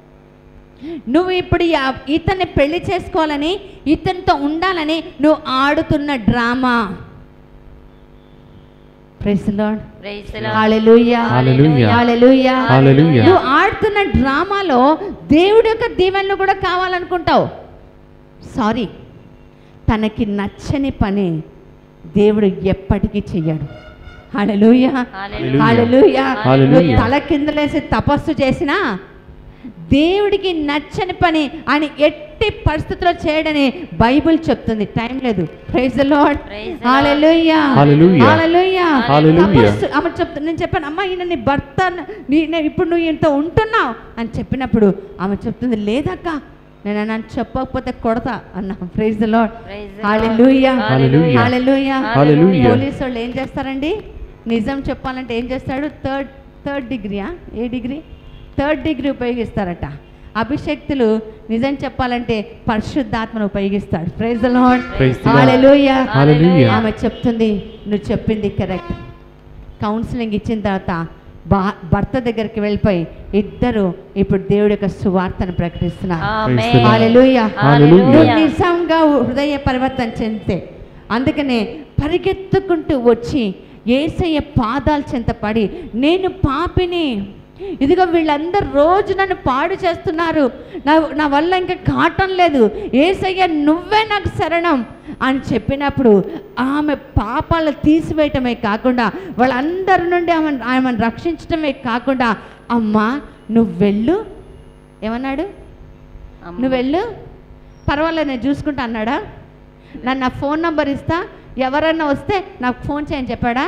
[SPEAKER 2] నువ్వు ఇప్పుడు యా- ఇతన్ని పెళ్లి చేసుకోవాలని ఇతనితో ఉండాలని నువ్వు ఆడుతున్న drama price Lord
[SPEAKER 3] Praise the Lord.
[SPEAKER 2] Hallelujah
[SPEAKER 1] Hallelujah.
[SPEAKER 2] Hallelujah
[SPEAKER 1] Hallelujah.
[SPEAKER 2] నువ్వు ఆడుతున్న డ్రామాలో దేవుడి యొక్క దీవెనలు కూడా కావాలనుకుంటావు సారీ తనకి నచ్చని పని దేవుడు ఎప్పటికీ చెయ్యడు హల్లెలూయా
[SPEAKER 3] హల్లెలూయా.
[SPEAKER 2] హల్లెలూయా
[SPEAKER 1] హల్లెలూయా.
[SPEAKER 2] తల కిందలేసి తపస్సు చేసినా దేవుడికి నచ్చని పని ఆయన ఎట్టి పరిస్థితుల్లో చేయడని బైబిల్ చెప్తుంది టైం లేదు praise the Lord
[SPEAKER 3] Praise the Lord.
[SPEAKER 2] Hallelujah
[SPEAKER 1] hallelujah.
[SPEAKER 2] Hallelujah
[SPEAKER 1] hallelujah.
[SPEAKER 2] తపస్సు ఆమె చెప్తా నేను చెప్పాను అమ్మా ఈయన నీ భర్త నీ నేను ఇప్పుడు నువ్వు ఇంత ఉంటున్నావు అని చెప్పినప్పుడు ఆమె చెప్తుంది లేదక్క నేను నన్ను చెప్పకపోతే కొడతా అన్న praise the Lord
[SPEAKER 3] Praise the Lord.
[SPEAKER 2] Hallelujah
[SPEAKER 1] hallelujah.
[SPEAKER 2] Hallelujah
[SPEAKER 1] hallelujah.
[SPEAKER 2] Police వాళ్ళు ఏం చేస్తారండి నిజం చెప్పాలంటే ఏం చేస్తాడు థర్డ్ థర్డ్ డిగ్రీయా ఏ డిగ్రీ థర్డ్ డిగ్రీ ఉపయోగిస్తారట అభిషక్తులు నిజం చెప్పాలంటే పరిశుద్ధాత్మను ఉపయోగిస్తాడు praise the Lord
[SPEAKER 1] Praise the Lord.
[SPEAKER 2] Hallelujah
[SPEAKER 1] hallelujah.
[SPEAKER 2] ఆమె చెప్తుంది నువ్వు చెప్పింది కరెక్ట్ కౌన్సిలింగ్ ఇచ్చిన తర్వాత బా భర్త దగ్గరికి వెళ్ళిపోయి ఇద్దరు ఇప్పుడు దేవుడి యొక్క సువార్తను ప్రకటిస్తున్నారు
[SPEAKER 3] ఆమేన్.
[SPEAKER 1] Praise the Lord.
[SPEAKER 2] హల్లెలూయా.
[SPEAKER 1] హల్లెలూయా.
[SPEAKER 2] నువ్వు నిజంగా హృదయ పరివర్తన చెందితే అందుకనే పరిగెత్తుకుంటూ వచ్చి ఏసయ్య పాదాల చెంత పడి నేను పాపిని ఇదిగో వీళ్ళందరూ రోజు నన్ను పాడు చేస్తున్నారు నా నా వల్ల ఇంకా కాటం లేదు ఏసయ్య నువ్వే నాకు శరణం అని చెప్పినప్పుడు ఆమె పాపాలు తీసివేయటమే కాకుండా వాళ్ళందరి నుండి ఆమె ఆమెను రక్షించటమే కాకుండా అమ్మా నువ్వు వెళ్ళు ఏమన్నాడు
[SPEAKER 3] అమ్మ.
[SPEAKER 2] నువ్వు వెళ్ళు పర్వాలేదు నేను చూసుకుంటా అన్నాడా నన్ను నా ఫోన్ నంబర్ ఇస్తా ఎవరన్నా వస్తే నాకు ఫోన్ చేయని చెప్పాడా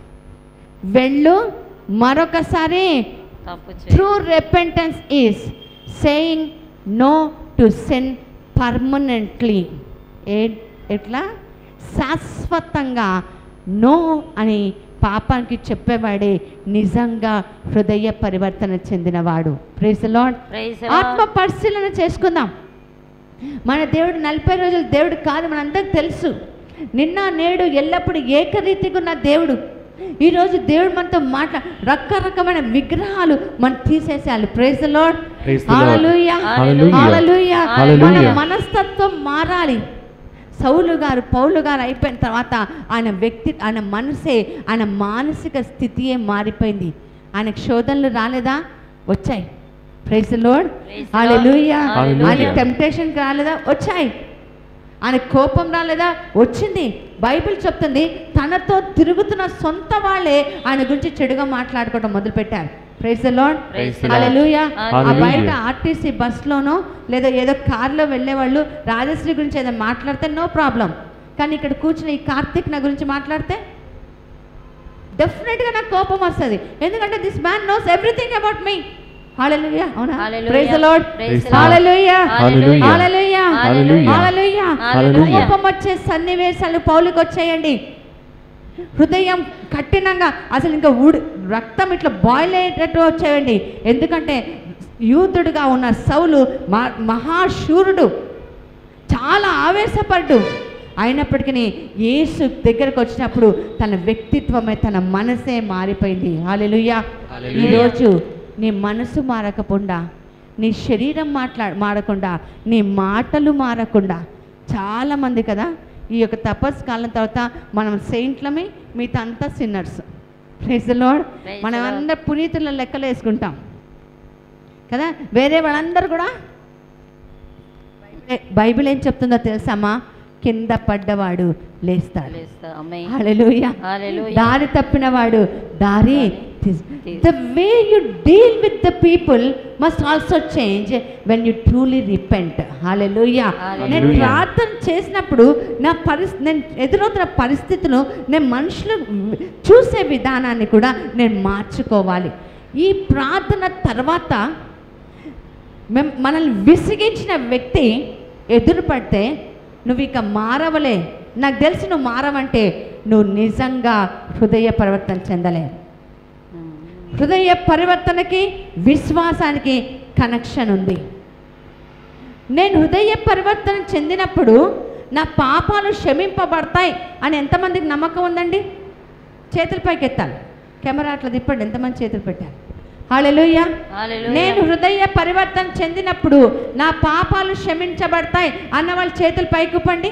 [SPEAKER 2] వెళ్ళు మరొకసారి
[SPEAKER 3] తప్పు చేయి.
[SPEAKER 2] True repentance is saying no to sin permanently ఏ ఎట్లా శాశ్వతంగా నో అని పాపానికి చెప్పేవాడే నిజంగా హృదయ పరివర్తన చెందినవాడు praise Lord
[SPEAKER 3] Praise the Lord.
[SPEAKER 2] ఆత్మ పరిశీలన చేసుకుందాం మన దేవుడు నలభై రోజులు దేవుడు కాదు మనందరికి తెలుసు నిన్న నేడు ఎల్లప్పుడూ ఏకరీతిగా ఉన్న దేవుడు ఈరోజు దేవుడు మనతో మాట్లా రకరకమైన విగ్రహాలు మనం తీసేసేయాలి praise Lord
[SPEAKER 1] Praise the Lord.
[SPEAKER 2] Hallelujah
[SPEAKER 1] Hallelujah.
[SPEAKER 2] Hallelujah
[SPEAKER 1] Hallelujah.
[SPEAKER 2] మన మనస్తత్వం మారాలి సౌలు గారు పౌలు గారు అయిపోయిన తర్వాత ఆయన వ్యక్తి ఆయన మనసే ఆయన మానసిక స్థితియే మారిపోయింది ఆయనకు శోధనలు రాలేదా వచ్చాయి praise Lord
[SPEAKER 3] Praise the Lord.
[SPEAKER 2] Hallelujah
[SPEAKER 1] Hallelujah.
[SPEAKER 2] ఆయన టెంప్టేషన్కి రాలేదా వచ్చాయి ఆయన కోపం రాలేదా వచ్చింది బైబిల్ చెప్తుంది తనతో తిరుగుతున్న సొంత వాళ్ళే ఆయన గురించి చెడుగా మాట్లాడుకోవడం మొదలుపెట్టారు praise the Lord
[SPEAKER 3] Praise
[SPEAKER 1] the Lord.
[SPEAKER 2] Hallelujah ఆ
[SPEAKER 1] Hallelujah.
[SPEAKER 2] బయట ఆర్టీసీ బస్లోనో లేదా ఏదో కార్లో వెళ్ళేవాళ్ళు రాజశ్రీ గురించి ఏదో మాట్లాడితే నో ప్రాబ్లం కానీ ఇక్కడ కూర్చుని ఈ కార్తిక్ నా గురించి మాట్లాడితే డెఫినెట్గా నాకు కోపం వస్తుంది ఎందుకంటే this man knows everything about me హల్లెలూయా అవునా
[SPEAKER 3] Hallelujah.
[SPEAKER 2] Praise the Lord
[SPEAKER 3] Praise the Lord.
[SPEAKER 2] Hallelujah
[SPEAKER 1] Hallelujah.
[SPEAKER 2] Hallelujah
[SPEAKER 1] Hallelujah.
[SPEAKER 2] Hallelujah
[SPEAKER 1] Hallelujah.
[SPEAKER 2] కోపం వచ్చే సన్నివేశాలు పౌలుకి వచ్చేయండి హృదయం కఠినంగా అసలు ఇంకా ఊడి రక్తం ఇట్లా బాయిల్ అయ్యేటట్టు వచ్చేయండి ఎందుకంటే యూతుడుగా ఉన్న సౌలు మా మహాశూరుడు చాలా ఆవేశపడ్డు అయినప్పటికీ యేసు దగ్గరకు వచ్చినప్పుడు తన వ్యక్తిత్వమే తన మనసే మారిపోయింది హాలెలుయ్యా
[SPEAKER 1] హల్లెలూయా.
[SPEAKER 2] ఈరోజు నీ మనసు మారకుండా నీ శరీరం మాట్లా మారకుండా నీ మాటలు మారకుండా చాలామంది కదా ఈ యొక్క తపస్సు కాలం తర్వాత మనం సెయింట్లమే మిగతా అంతా sinners praise Lord
[SPEAKER 3] Praise the
[SPEAKER 2] మనం
[SPEAKER 3] Lord.
[SPEAKER 2] అందరు పునీతుల లెక్కలు వేసుకుంటాం కదా వేరే వాళ్ళందరూ కూడా బైబిల్- బైబిల్ ఏం చెప్తుందో తెలుసామా కింద పడ్డవాడు లేస్తాడు
[SPEAKER 3] Hallelujah. Amen.
[SPEAKER 2] హల్లెలూయా
[SPEAKER 3] Hallelujah.
[SPEAKER 2] దారి తప్పినవాడు దారి
[SPEAKER 3] తీస్-
[SPEAKER 2] the way you deal with the people must also change when you truly repent hallelujah
[SPEAKER 3] Hallelujah.
[SPEAKER 2] నేను ప్రార్థన చేసినప్పుడు నా పరిస్థితి నేను ఎదురవుతున్న పరిస్థితులు నేను మనుషులు చూసే విధానాన్ని కూడా నేను మార్చుకోవాలి ఈ ప్రార్థన తర్వాత మెం మనల్ని విసిగించిన వ్యక్తి ఎదురుపడితే నువ్వు ఇక మారవలే నాకు తెలిసి నువ్వు మారవంటే నువ్వు నిజంగా హృదయ పరివర్తన చెందలే హృదయ పరివర్తనకి విశ్వాసానికి కనెక్షన్ ఉంది నేను హృదయ పరివర్తన చెందినప్పుడు నా పాపాలు క్షమింపబడతాయి అని ఎంతమందికి నమ్మకం ఉందండి చేతుల పైకి ఎత్తాలి కెమెరా అట్లా తిప్పండి ఎంతమంది చేతులు పెట్టారు హాలెలూయా
[SPEAKER 3] Hallelujah.
[SPEAKER 2] నేను హృదయ పరివర్తన చెందినప్పుడు నా పాపాలు క్షమించబడతాయి అన్న వాళ్ళు చేతులు పైకి పండి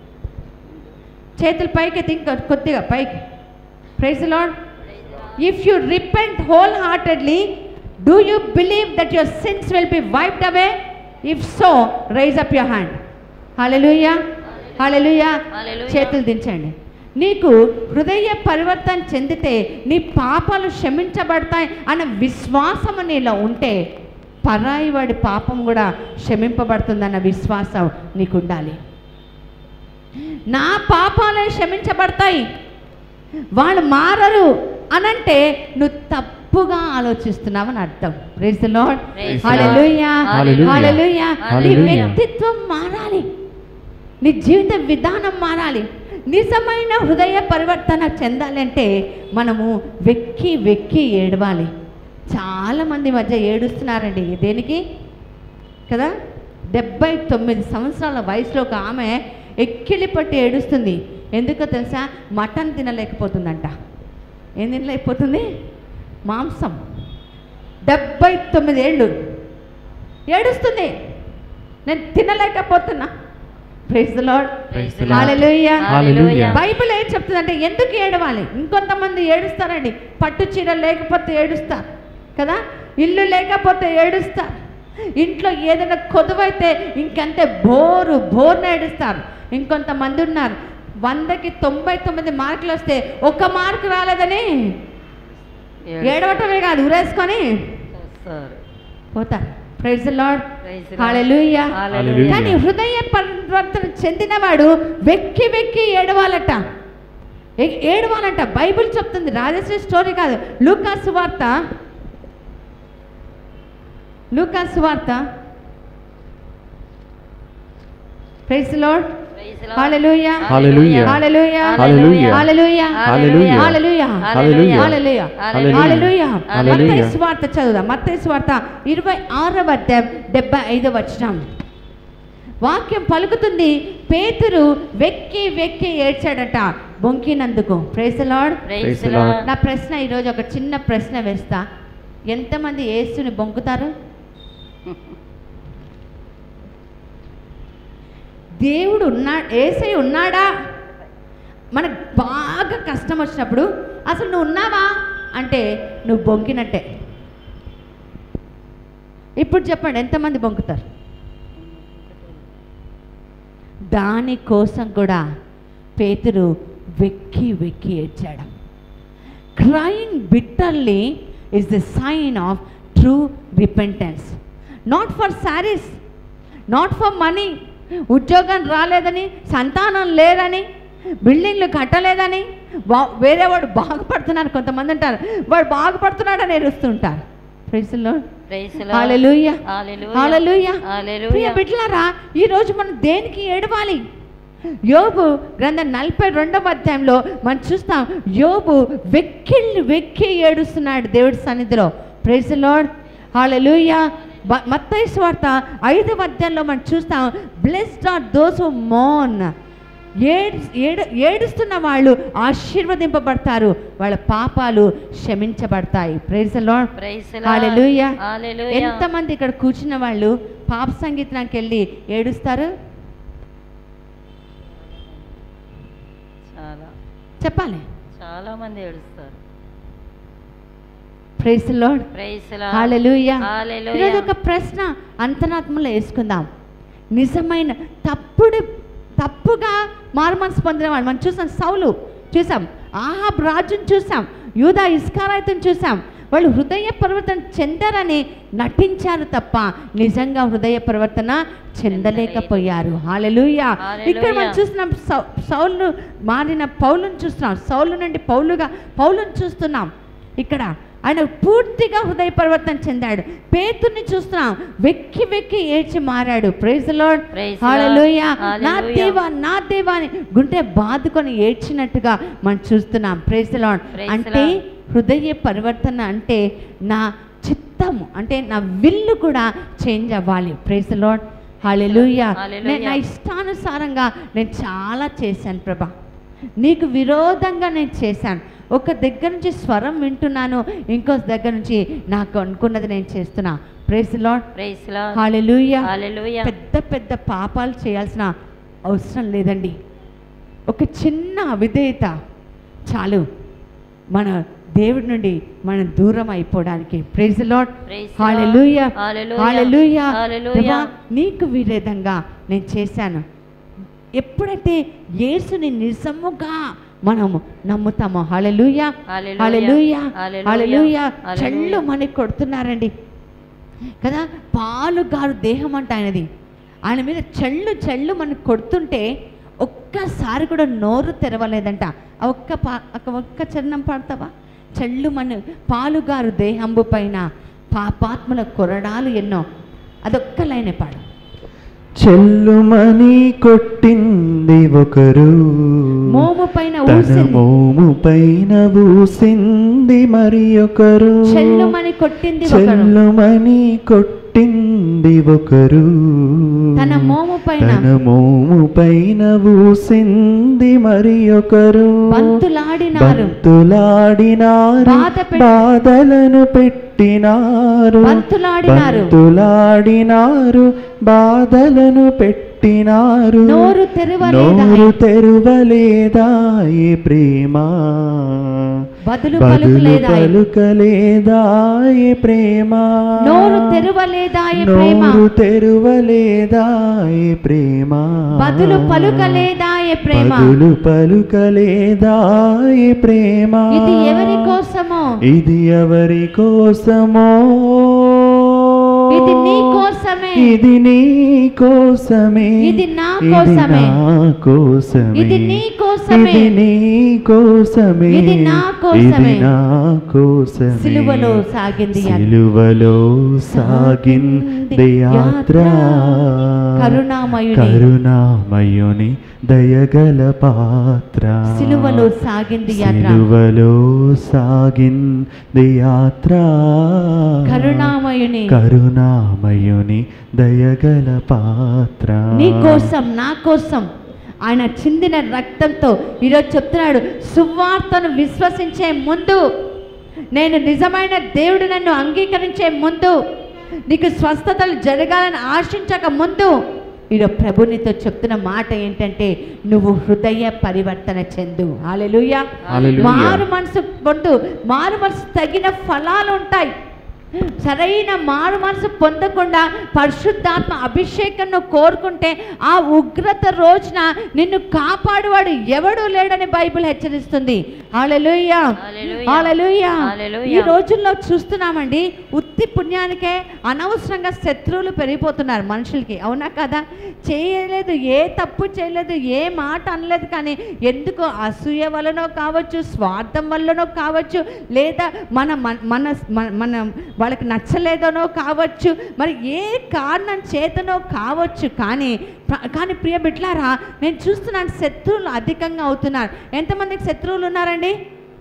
[SPEAKER 2] చేతులు పైకి ఇంకా కొద్దిగా పైకి praise Lord if you repent whole heartedly do you believe that your sins will be wiped away if so rise up your hand hallelujah hallelujah
[SPEAKER 3] Hallelujah.
[SPEAKER 2] చేతులు దించండి నీకు హృదయ పరివర్తన చెందితే నీ పాపాలు క్షమించబడతాయి అన్న విశ్వాసము నీలో ఉంటే పరాయి వాడి పాపం కూడా క్షమింపబడుతుందన్న విశ్వాసం నీకు ఉండాలి నా పాపాలే క్షమించబడతాయి వాళ్ళు మారరు అనంటే నువ్వు తప్పుగా ఆలోచిస్తున్నావని అర్థం praise the Lord
[SPEAKER 3] Praise the
[SPEAKER 2] hallelujah
[SPEAKER 3] Lord.
[SPEAKER 1] Hallelujah.
[SPEAKER 2] హల్లెలూయా నీ
[SPEAKER 1] Hallelujah.
[SPEAKER 2] వ్యక్తిత్వం మారాలి నీ జీవిత విధానం మారాలి నిజమైన హృదయ పరివర్తన చెందాలంటే మనము వెక్కి వెక్కి ఏడవాలి చాలామంది మధ్య ఏడుస్తున్నారండి దేనికి కదా డెబ్బై తొమ్మిది సంవత్సరాల వయసులో ఒక ఆమె ఎక్కిలి పట్టి ఏడుస్తుంది ఎందుకో తెలుసా మటన్ తినలేకపోతుందంట ఏం తినలేకపోతుంది మాంసం డెబ్బై తొమ్మిది ఏళ్ళు ఏడుస్తుంది నేను తినలేకపోతున్నా praise the Lord
[SPEAKER 1] Praise the Lord.
[SPEAKER 2] Hallelujah
[SPEAKER 1] Hallelujah.
[SPEAKER 2] Bible ఏం చెప్తుందంటే ఎందుకు ఏడవాలి ఇంకొంతమంది ఏడుస్తారండి పట్టు చీర లేకపోతే ఏడుస్తారు కదా ఇల్లు లేకపోతే ఏడుస్తారు ఇంట్లో ఏదైనా కొదువైతే ఇంకంతే బోరు బోర్న ఏడుస్తారు ఇంకొంతమంది ఉన్నారు వందకి తొంభై తొమ్మిది మార్కులు వస్తే ఒక్క మార్కు రాలేదని ఏడవటమే కాదు ఉరేసుకొని
[SPEAKER 3] సార్
[SPEAKER 2] పోతారు praise Lord
[SPEAKER 3] Praise the Lord.
[SPEAKER 2] Hallelujah
[SPEAKER 1] Hallelujah.
[SPEAKER 2] కానీ హృదయ పరివర్తన చెందినవాడు వెక్కి వెక్కి ఏడవాలట ఏ- ఏడవాలంట బైబిల్ చెప్తుంది రాజశ్రీ స్టోరీ కాదు లూకాసు వార్త లూకాసు వార్త praise Lord
[SPEAKER 3] Praise the Lord.
[SPEAKER 2] Hallelujah
[SPEAKER 1] Hallelujah.
[SPEAKER 2] Hallelujah
[SPEAKER 1] Hallelujah.
[SPEAKER 2] Hallelujah
[SPEAKER 1] Hallelujah.
[SPEAKER 2] Hallelujah
[SPEAKER 1] Hallelujah.
[SPEAKER 2] Hallelujah
[SPEAKER 1] Hallelujah.
[SPEAKER 2] Hallelujah
[SPEAKER 1] Hallelujah.
[SPEAKER 2] మత్తయి సువార్త చదువుదాం మత్తయి సువార్త ఇరవై ఆరవ అధ్యాయం డెబ్బై ఐదు వచనం వాక్యం పలుకుతుంది పేతురు వెక్కి వెక్కి ఏడ్చాడట బొంకినందుకు praise Lord
[SPEAKER 3] Praise
[SPEAKER 1] Praise
[SPEAKER 3] the
[SPEAKER 1] the Lord.
[SPEAKER 3] Lord.
[SPEAKER 2] నా ప్రశ్న ఈరోజు ఒక చిన్న ప్రశ్న వేస్తా ఎంతమంది ఏసుని బొంకుతారు దేవుడు ఉన్నా ఏసై ఉన్నాడా మనకు బాగా కష్టం వచ్చినప్పుడు అసలు నువ్వు ఉన్నావా అంటే నువ్వు బొంకినట్టే ఇప్పుడు చెప్పండి ఎంతమంది బొంకుతారు దానికోసం కూడా పేతురు వెక్కి వెక్కి ఏడ్చాడు crying bitterly is the sign of true repentance not for saris not for money ఉద్యోగం రాలేదని సంతానం లేదని బిల్డింగ్లు కట్టలేదని వా- వేరే వాడు బాగుపడుతున్నారు కొంతమంది ఉంటారు వాడు బాగుపడుతున్నాడని ఏడుస్తుంటారు ప్రైజ్లో
[SPEAKER 3] Praise the Lord.
[SPEAKER 2] Hallelujah
[SPEAKER 3] Hallelujah.
[SPEAKER 2] Hallelujah
[SPEAKER 3] Hallelujah.
[SPEAKER 2] ప్రియ బిడ్డలారా ఈ రోజు మనం దేనికి ఏడవాలి యోబు గ్రంథం నలభై రెండవ అధ్యాయంలో మనం చూస్తాం యోబు వెక్కిళ్ళు వెక్కి ఏడుస్తున్నాడు దేవుడి సన్నిధిలో ప్రైజ్ లార్డ్ హల్లెలూయా బ- మత్తయి స్వార్త ఐదవ అధ్యాయంలో మనం చూస్తాం బ్లెస్డ్ ఆర్ దోస్ హు మోన్ ఏడు ఏడు ఏడుస్తున్న వాళ్ళు ఆశీర్వదింపబడతారు వాళ్ళ పాపాలు క్షమించబడతాయి praise Lord
[SPEAKER 3] Praise the Lord.
[SPEAKER 2] Hallelujah
[SPEAKER 3] Hallelujah.
[SPEAKER 2] ఎంతమంది ఇక్కడ కూర్చున్న వాళ్ళు పాప సంగీతానికి వెళ్ళి ఏడుస్తారు
[SPEAKER 3] చాలా
[SPEAKER 2] చెప్పాలి
[SPEAKER 3] చాలా మంది ఏడుస్తారు
[SPEAKER 2] praise Lord
[SPEAKER 3] Praise the Lord.
[SPEAKER 2] Hallelujah
[SPEAKER 3] Hallelujah.
[SPEAKER 2] ఈరోజు ఒక ప్రశ్న అంతరాత్మలో వేసుకుందాం నిజమైన తప్పుడు తప్పుగా మారుమనసు పొందిన వాళ్ళు మనం చూసాం సౌలు చూసాం ఆహాబ్ రాజుని చూసాం యూదా ఇస్కారాయితను చూసాం వాళ్ళు హృదయ పరివర్తన చెందారని నటించారు తప్ప నిజంగా హృదయ పరివర్తన చెందలేకపోయారు హాలెలూయా ఇక్కడ మనం
[SPEAKER 3] హల్లెలూయా.
[SPEAKER 2] చూస్తున్నాం సౌ సౌలు మారిన పౌలుని చూస్తున్నాం సౌలు నుండి పౌలుగా పౌలుని చూస్తున్నాం ఇక్కడ ఆయన పూర్తిగా హృదయ పరివర్తన చెందాడు పేతుర్ని చూస్తున్నాం వెక్కి వెక్కి ఏడ్చి మారాడు praise Lord
[SPEAKER 3] Praise the Lord.
[SPEAKER 2] Hallelujah నా
[SPEAKER 3] Hallelujah.
[SPEAKER 2] దేవా నా దేవా అని గుండె బాదుకొని ఏడ్చినట్టుగా మనం చూస్తున్నాం ప్రైజ్ లార్డ్
[SPEAKER 3] Praise the
[SPEAKER 2] అంటే
[SPEAKER 3] Lord.
[SPEAKER 2] హృదయ పరివర్తన అంటే నా చిత్తము అంటే నా విల్లు కూడా చేంజ్ అవ్వాలి ప్రైజ్ లార్డ్ హాలెలూయా
[SPEAKER 3] Hallelujah.
[SPEAKER 2] నేను నా ఇష్టానుసారంగా నేను చాలా చేశాను ప్రభా నీకు విరోధంగా నేను చేశాను ఒక దగ్గర నుంచి స్వరం వింటున్నాను ఇంకో దగ్గర నుంచి నాకు అనుకున్నది నేను చేస్తున్నా praise Lord
[SPEAKER 3] Praise the Lord.
[SPEAKER 2] Hallelujah
[SPEAKER 3] Hallelujah.
[SPEAKER 2] పెద్ద పెద్ద పాపాలు చేయాల్సిన అవసరం లేదండి ఒక చిన్న అవిధేయత చాలు మన దేవుడి నుండి మనం దూరం అయిపోవడానికి praise Lord
[SPEAKER 3] Praise the Lord.
[SPEAKER 2] Hallelujah
[SPEAKER 3] Hallelujah.
[SPEAKER 2] Hallelujah
[SPEAKER 3] Hallelujah.
[SPEAKER 2] దేవా, నీకు విరేదంగా నేను చేశాను ఎప్పుడైతే యేసుని నిజముగా మనము నమ్ముతాము హల్లెలూయా
[SPEAKER 3] హల్లెలూయా.
[SPEAKER 2] Hallelujah
[SPEAKER 3] hallelujah.
[SPEAKER 2] హల్లెలూయా
[SPEAKER 3] హల్లెలూయా.
[SPEAKER 2] చెళ్ళు మనకి కొడుతున్నారండి కదా పాలు గారు దేహం అంట ఆయనది ఆయన మీద చెళ్ళు చెళ్ళు మనకు కొడుతుంటే ఒక్కసారి కూడా నోరు తెరవలేదంట ఆ ఒక్క పా ఒక ఒక్క చరణం పాడతావా చెళ్ళు మన పాలుగారు దేహంబు పైన పాపాత్మల కొరడాలు ఎన్నో అదొక్క లైనే పాడు
[SPEAKER 1] చెల్లుమని కొట్టింది ఒకరు
[SPEAKER 2] మోము పైన
[SPEAKER 1] తన
[SPEAKER 2] ఊసింది
[SPEAKER 1] మోము పైన ఊసింది మరి ఒకరు
[SPEAKER 2] చెల్లుమని కొట్టింది ఒకరు
[SPEAKER 1] చెల్లుమని కొట్టింది ఒకరు
[SPEAKER 2] తన మోము పైన
[SPEAKER 1] తన మోము పైన ఊసింది మరి ఒకరు
[SPEAKER 2] బంతులాడినారు
[SPEAKER 1] బంతులాడినారు
[SPEAKER 2] బాధ పెట్-
[SPEAKER 1] బాధలను పెట్టినారు
[SPEAKER 2] బంతులాడినారు
[SPEAKER 1] బంతులాడినారు బాధలను పెట్టినారు
[SPEAKER 2] నోరు తెరవలేదా
[SPEAKER 1] నోరు తెరువలేదా ఈ ప్రేమ
[SPEAKER 2] బదులు
[SPEAKER 1] బదులు
[SPEAKER 2] పలుకులేదా
[SPEAKER 1] పలుకలేదా ఈ ప్రేమ
[SPEAKER 2] నోరు తెరవలేదా ఈ ప్రేమ
[SPEAKER 1] నోరు తెరువలేదా ఈ ప్రేమ
[SPEAKER 2] బదులు పలుకలేదా ఈ ప్రేమ
[SPEAKER 1] బదులు పలుకలేదా ఈ ప్రేమ
[SPEAKER 2] ఇది ఎవరి కోసమో
[SPEAKER 1] ఇది ఎవరి కోసమో
[SPEAKER 2] ఇది నీ కోసమే
[SPEAKER 1] ఇది నీ కోసమే
[SPEAKER 2] ఇది నా
[SPEAKER 1] ఇది
[SPEAKER 2] కోసమే.
[SPEAKER 1] నా కోసమే
[SPEAKER 2] ఇది నీ కోసమే.
[SPEAKER 1] ఇది నీ కోసమే
[SPEAKER 2] ఇది నా కోసమే.
[SPEAKER 1] ఇది నా కోసమే
[SPEAKER 2] సిలువలో సాగింది యాత్ర.
[SPEAKER 1] సిలువలో సాగింది యాత్ర
[SPEAKER 2] కరుణామయుని.
[SPEAKER 1] కరుణామయుని దయగల పాత్ర
[SPEAKER 2] సిలువలో సాగింది యాత్ర
[SPEAKER 1] సిలువలో సాగింది యాత్ర
[SPEAKER 2] కరుణామయుని
[SPEAKER 1] కరుణామయుని దయగల పాత్ర
[SPEAKER 2] నీ కోసం నా కోసం ఆయన చిందిన రక్తంతో ఈరోజు చెప్తున్నాడు సువార్తను విశ్వసించే ముందు నేను నిజమైన దేవుడు నన్ను అంగీకరించే ముందు నీకు స్వస్థతలు జరగాలని ఆశించక ముందు ఈరోజు ప్రభు నీతో చెప్తున్న మాట ఏంటంటే నువ్వు హృదయ పరివర్తన చెందు హాలెలూయా
[SPEAKER 1] హల్లెలూయా.
[SPEAKER 2] మారు మనసు పొందు మారు మనసు తగిన ఫలాలు ఉంటాయి సరైన మారు మనసు పొందకుండా పరిశుద్ధాత్మ అభిషేకం కోరుకుంటే ఆ ఉగ్రత రోజున నిన్ను కాపాడువాడు ఎవడు లేడని బైబిల్ హెచ్చరిస్తుంది హల్లెలూయా
[SPEAKER 3] హల్లెలూయా.
[SPEAKER 2] హల్లెలూయా
[SPEAKER 3] హల్లెలూయా.
[SPEAKER 2] ఈ రోజుల్లో చూస్తున్నామండి ఉత్తి పుణ్యానికే అనవసరంగా శత్రువులు పెరిగిపోతున్నారు మనుషులకి అవునా కదా చేయలేదు ఏ తప్పు చేయలేదు ఏ మాట అనలేదు కానీ ఎందుకో అసూయ వలనో కావచ్చు స్వార్థం వల్లనో కావచ్చు లేదా మన మన- మన మన- మన వాళ్ళకి నచ్చలేదనో కావచ్చు మరి ఏ కారణం చేతనో కావచ్చు కానీ ప్ర- కానీ ప్రియ బిడ్లారా నేను చూస్తున్నాను శత్రువులు అధికంగా అవుతున్నారు ఎంతమందికి శత్రువులు ఉన్నారండి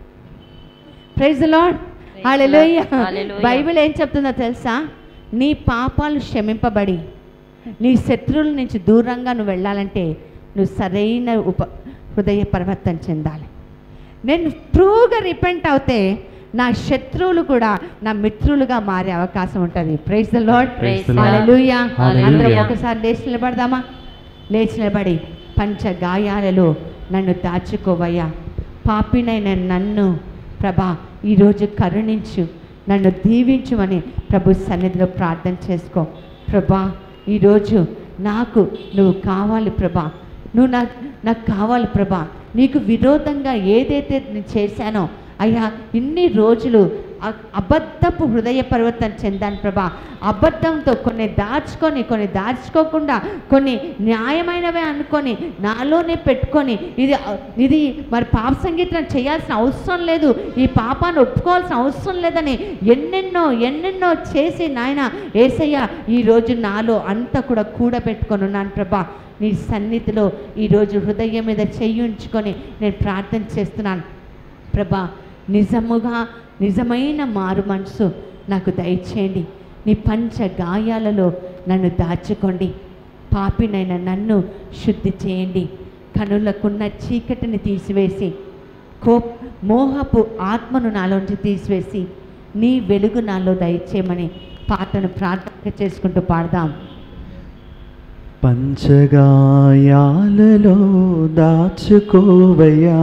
[SPEAKER 2] praise Lord
[SPEAKER 3] Praise the
[SPEAKER 2] hallelujah
[SPEAKER 3] Lord. Hallelujah.
[SPEAKER 2] Bible ఏం చెప్తుందో తెలుసా నీ పాపాలు క్షమింపబడి నీ శత్రువుల నుంచి దూరంగా నువ్వు వెళ్ళాలంటే నువ్వు సరైన ఉప హృదయ పరివర్తన చెందాలి నేను ట్రూగా రిపెంట్ అవుతే నా శత్రువులు కూడా నా మిత్రులుగా మారే అవకాశం ఉంటుంది praise the Lord
[SPEAKER 3] Praise the Lord.
[SPEAKER 2] Hallelujah
[SPEAKER 1] Hallelujah.
[SPEAKER 2] అందరం ఒకసారి లేచి నిలబడదామా లేచి నిలబడి పంచ గాయాలలో నన్ను దాచుకోవయ్యా పాపినైన నన్ను ప్రభా ఈరోజు కరుణించు నన్ను దీవించుమని ప్రభు సన్నిధిలో ప్రార్థన చేసుకో ప్రభా ఈరోజు నాకు నువ్వు కావాలి ప్రభా నువ్వు నాకు నాకు కావాలి ప్రభా నీకు విరోధంగా ఏదైతే నేను చేశానో అయ్యా ఇన్ని రోజులు అ- అబద్ధపు హృదయ పరివర్తన చెందాను ప్రభా అబద్ధంతో కొన్ని దాచుకొని కొన్ని దాచుకోకుండా కొన్ని న్యాయమైనవే అనుకొని నాలోనే పెట్టుకొని ఇది ఇది మరి పాప సంగీతం చేయాల్సిన అవసరం లేదు ఈ పాపాన్ని ఒప్పుకోవాల్సిన అవసరం లేదని ఎన్నెన్నో ఎన్నెన్నో చేసి నాయన ఏసయ్య ఈరోజు నాలో అంతా కూడా కూడబెట్టుకొని ఉన్నాను ప్రభా నీ సన్నిధిలో ఈరోజు హృదయం మీద చెయ్యించుకొని నేను ప్రార్థన చేస్తున్నాను ప్రభా నిజముగా నిజమైన మారు మనసు నాకు దయచేయండి నీ పంచ గాయాలలో నన్ను దాచుకోండి పాపినైన నన్ను శుద్ధి చేయండి కనులకున్న చీకటిని తీసివేసి కో మోహపు ఆత్మను నాలోంచి తీసివేసి నీ వెలుగు నాలో దయచేయమని పాటను ప్రార్థన చేసుకుంటూ పాడదాం
[SPEAKER 1] పంచగాయాలలో దాచుకోవయ్యా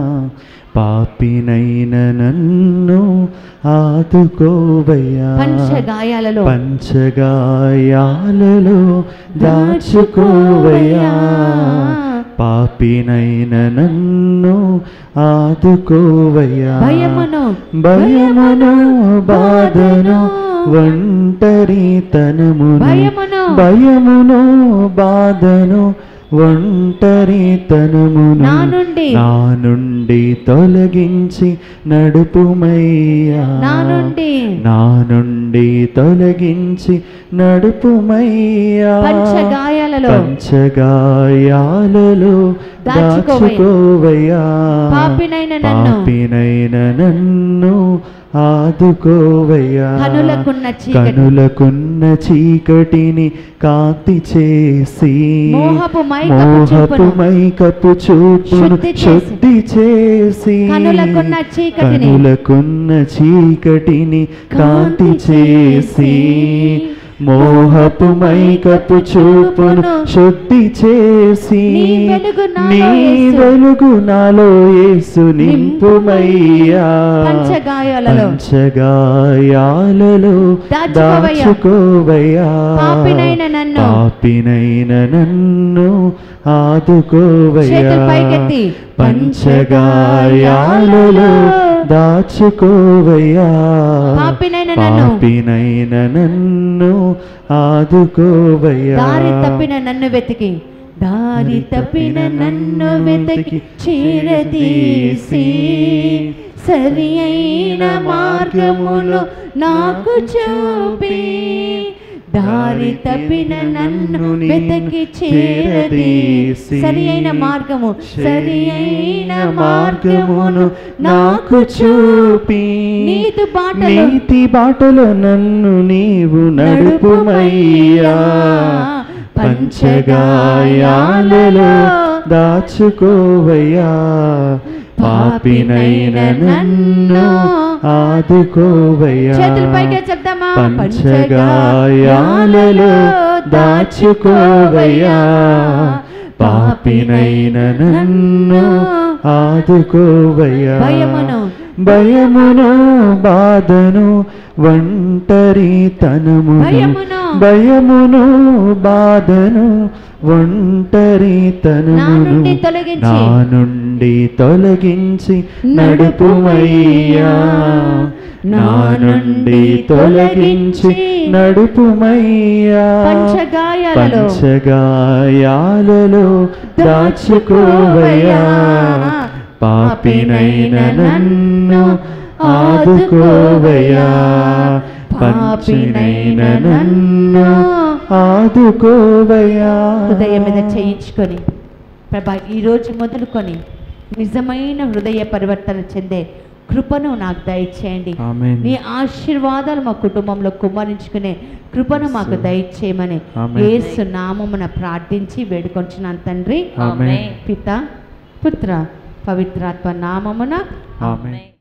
[SPEAKER 1] పాపినైన నన్ను ఆదుకోవయ్యా
[SPEAKER 2] పంచగాయాలలో
[SPEAKER 1] పంచగాయాలలో దాచుకోవయ్యా పాపినైన నన్ను ఆదుకోవయ్యా
[SPEAKER 2] భయమును
[SPEAKER 1] భయమును బాధను ఒంటరితనమును
[SPEAKER 2] భయమును
[SPEAKER 1] భయమును బాధను ఒంటరితనమును
[SPEAKER 2] నా నుండి
[SPEAKER 1] నా నుండి తొలగించి నడుపుమయ్యా
[SPEAKER 2] నా నుండి
[SPEAKER 1] నా నుండి తొలగించి నడుపుమయ్యా
[SPEAKER 2] పంచగాయాలలో
[SPEAKER 1] పంచగాయాలలో
[SPEAKER 2] దాచుకోవయ్యా.
[SPEAKER 1] దాచుకోవయ్యా
[SPEAKER 2] పాపినైన నన్ను
[SPEAKER 1] పాపినైన నన్ను ఆదుకోవయ్యా
[SPEAKER 2] కనులకున్న చీకటి
[SPEAKER 1] కనులకున్న చీకటిని కాంతి చేసి
[SPEAKER 2] మోహపు మైకపు
[SPEAKER 1] మోహపు
[SPEAKER 2] చూపును
[SPEAKER 1] మైకపు చూపును
[SPEAKER 2] శుద్ధి చేసి.
[SPEAKER 1] శుద్ధి చేసి
[SPEAKER 2] కనులకున్న చీకటిని
[SPEAKER 1] కనులకున్న చీకటిని కాంతి
[SPEAKER 2] కాంతి
[SPEAKER 1] చేసి
[SPEAKER 2] చేసి.
[SPEAKER 1] మోహపు మైకపు చూపును శుద్ధి చేసి
[SPEAKER 2] నీ వెలుగు నాలో
[SPEAKER 1] నీ
[SPEAKER 2] యేసు.
[SPEAKER 1] వెలుగు నాలో యేసు నింపుమయ్యా
[SPEAKER 2] పంచగాయాలలో
[SPEAKER 1] పంచగాయాలలో
[SPEAKER 2] దాచుకోవయ్యా.
[SPEAKER 1] దాచుకోవయ్యా
[SPEAKER 2] పాపినైన నన్ను.
[SPEAKER 1] పాపినైన నన్ను ఆదుకోవయ్యా
[SPEAKER 2] చేతులు పైకెత్తి.
[SPEAKER 1] పంచగాయాలలో దాచుకోవయ్యా
[SPEAKER 2] పాపినైన నన్ను.
[SPEAKER 1] పాపినైన నన్ను ఆదుకోవయ్యా
[SPEAKER 2] దారి తప్పిన నన్ను వెతికి దారి తప్పిన నన్ను వెతికి చేరదీసి సరి అయిన మార్గమును నాకు చూపి దారి తప్పిన నన్ను వెతికి చేరదీసి సరి అయిన మార్గము సరి అయిన మార్గమును నాకు చూపి నీతి బాటలో
[SPEAKER 1] నీతి బాటలో నన్ను నీవు నడుపుమయ్యా పంచగాయాలలో దాచుకోవయ్యా పాపినైన నన్ను ఆదుకోవయ్యా
[SPEAKER 2] చేతులు పైకే చెప్దామా
[SPEAKER 1] పంచగాయాలలో దాచుకోవయ్యా పాపినైన నన్ను ఆదుకోవయ్యా
[SPEAKER 2] భయమును
[SPEAKER 1] భయమును బాధను ఒంటరితనమును
[SPEAKER 2] భయమును
[SPEAKER 1] భయమును బాధను
[SPEAKER 2] నా
[SPEAKER 1] ఒంటరితనమును
[SPEAKER 2] నుండి తొలగించి
[SPEAKER 1] నా నుండి తొలగించి నడుపుమయ్యా నా నుండి తొలగించి నడుపుమయ్యా
[SPEAKER 2] పంచగాయాలలో
[SPEAKER 1] పంచగాయాలలో దాచుకోవయ్యా పాపినైన నన్ను ఆదుకోవయ్యా పంచినైన నన్ను ఆదుకోవయ్యా
[SPEAKER 2] హృదయం మీద చేయించుకొని ప్రభా ఈరోజు మొదలుకొని నిజమైన హృదయ పరివర్తన చెందే కృపను నాకు దయచేయండి
[SPEAKER 1] ఆమేన్.
[SPEAKER 2] నీ ఆశీర్వాదాలు మా కుటుంబంలో కుమ్మరించుకునే కృపను మాకు దయచేయమని
[SPEAKER 1] ఆమేన్.
[SPEAKER 2] యేసు నామమున ప్రార్థించి వేడుకొంచున్నాను తండ్రి
[SPEAKER 1] ఆమేన్.
[SPEAKER 3] ఆమేన్.
[SPEAKER 2] పిత పుత్ర పవిత్రాత్మ నామమున
[SPEAKER 1] ఆమేన్.
[SPEAKER 3] ఆమేన్.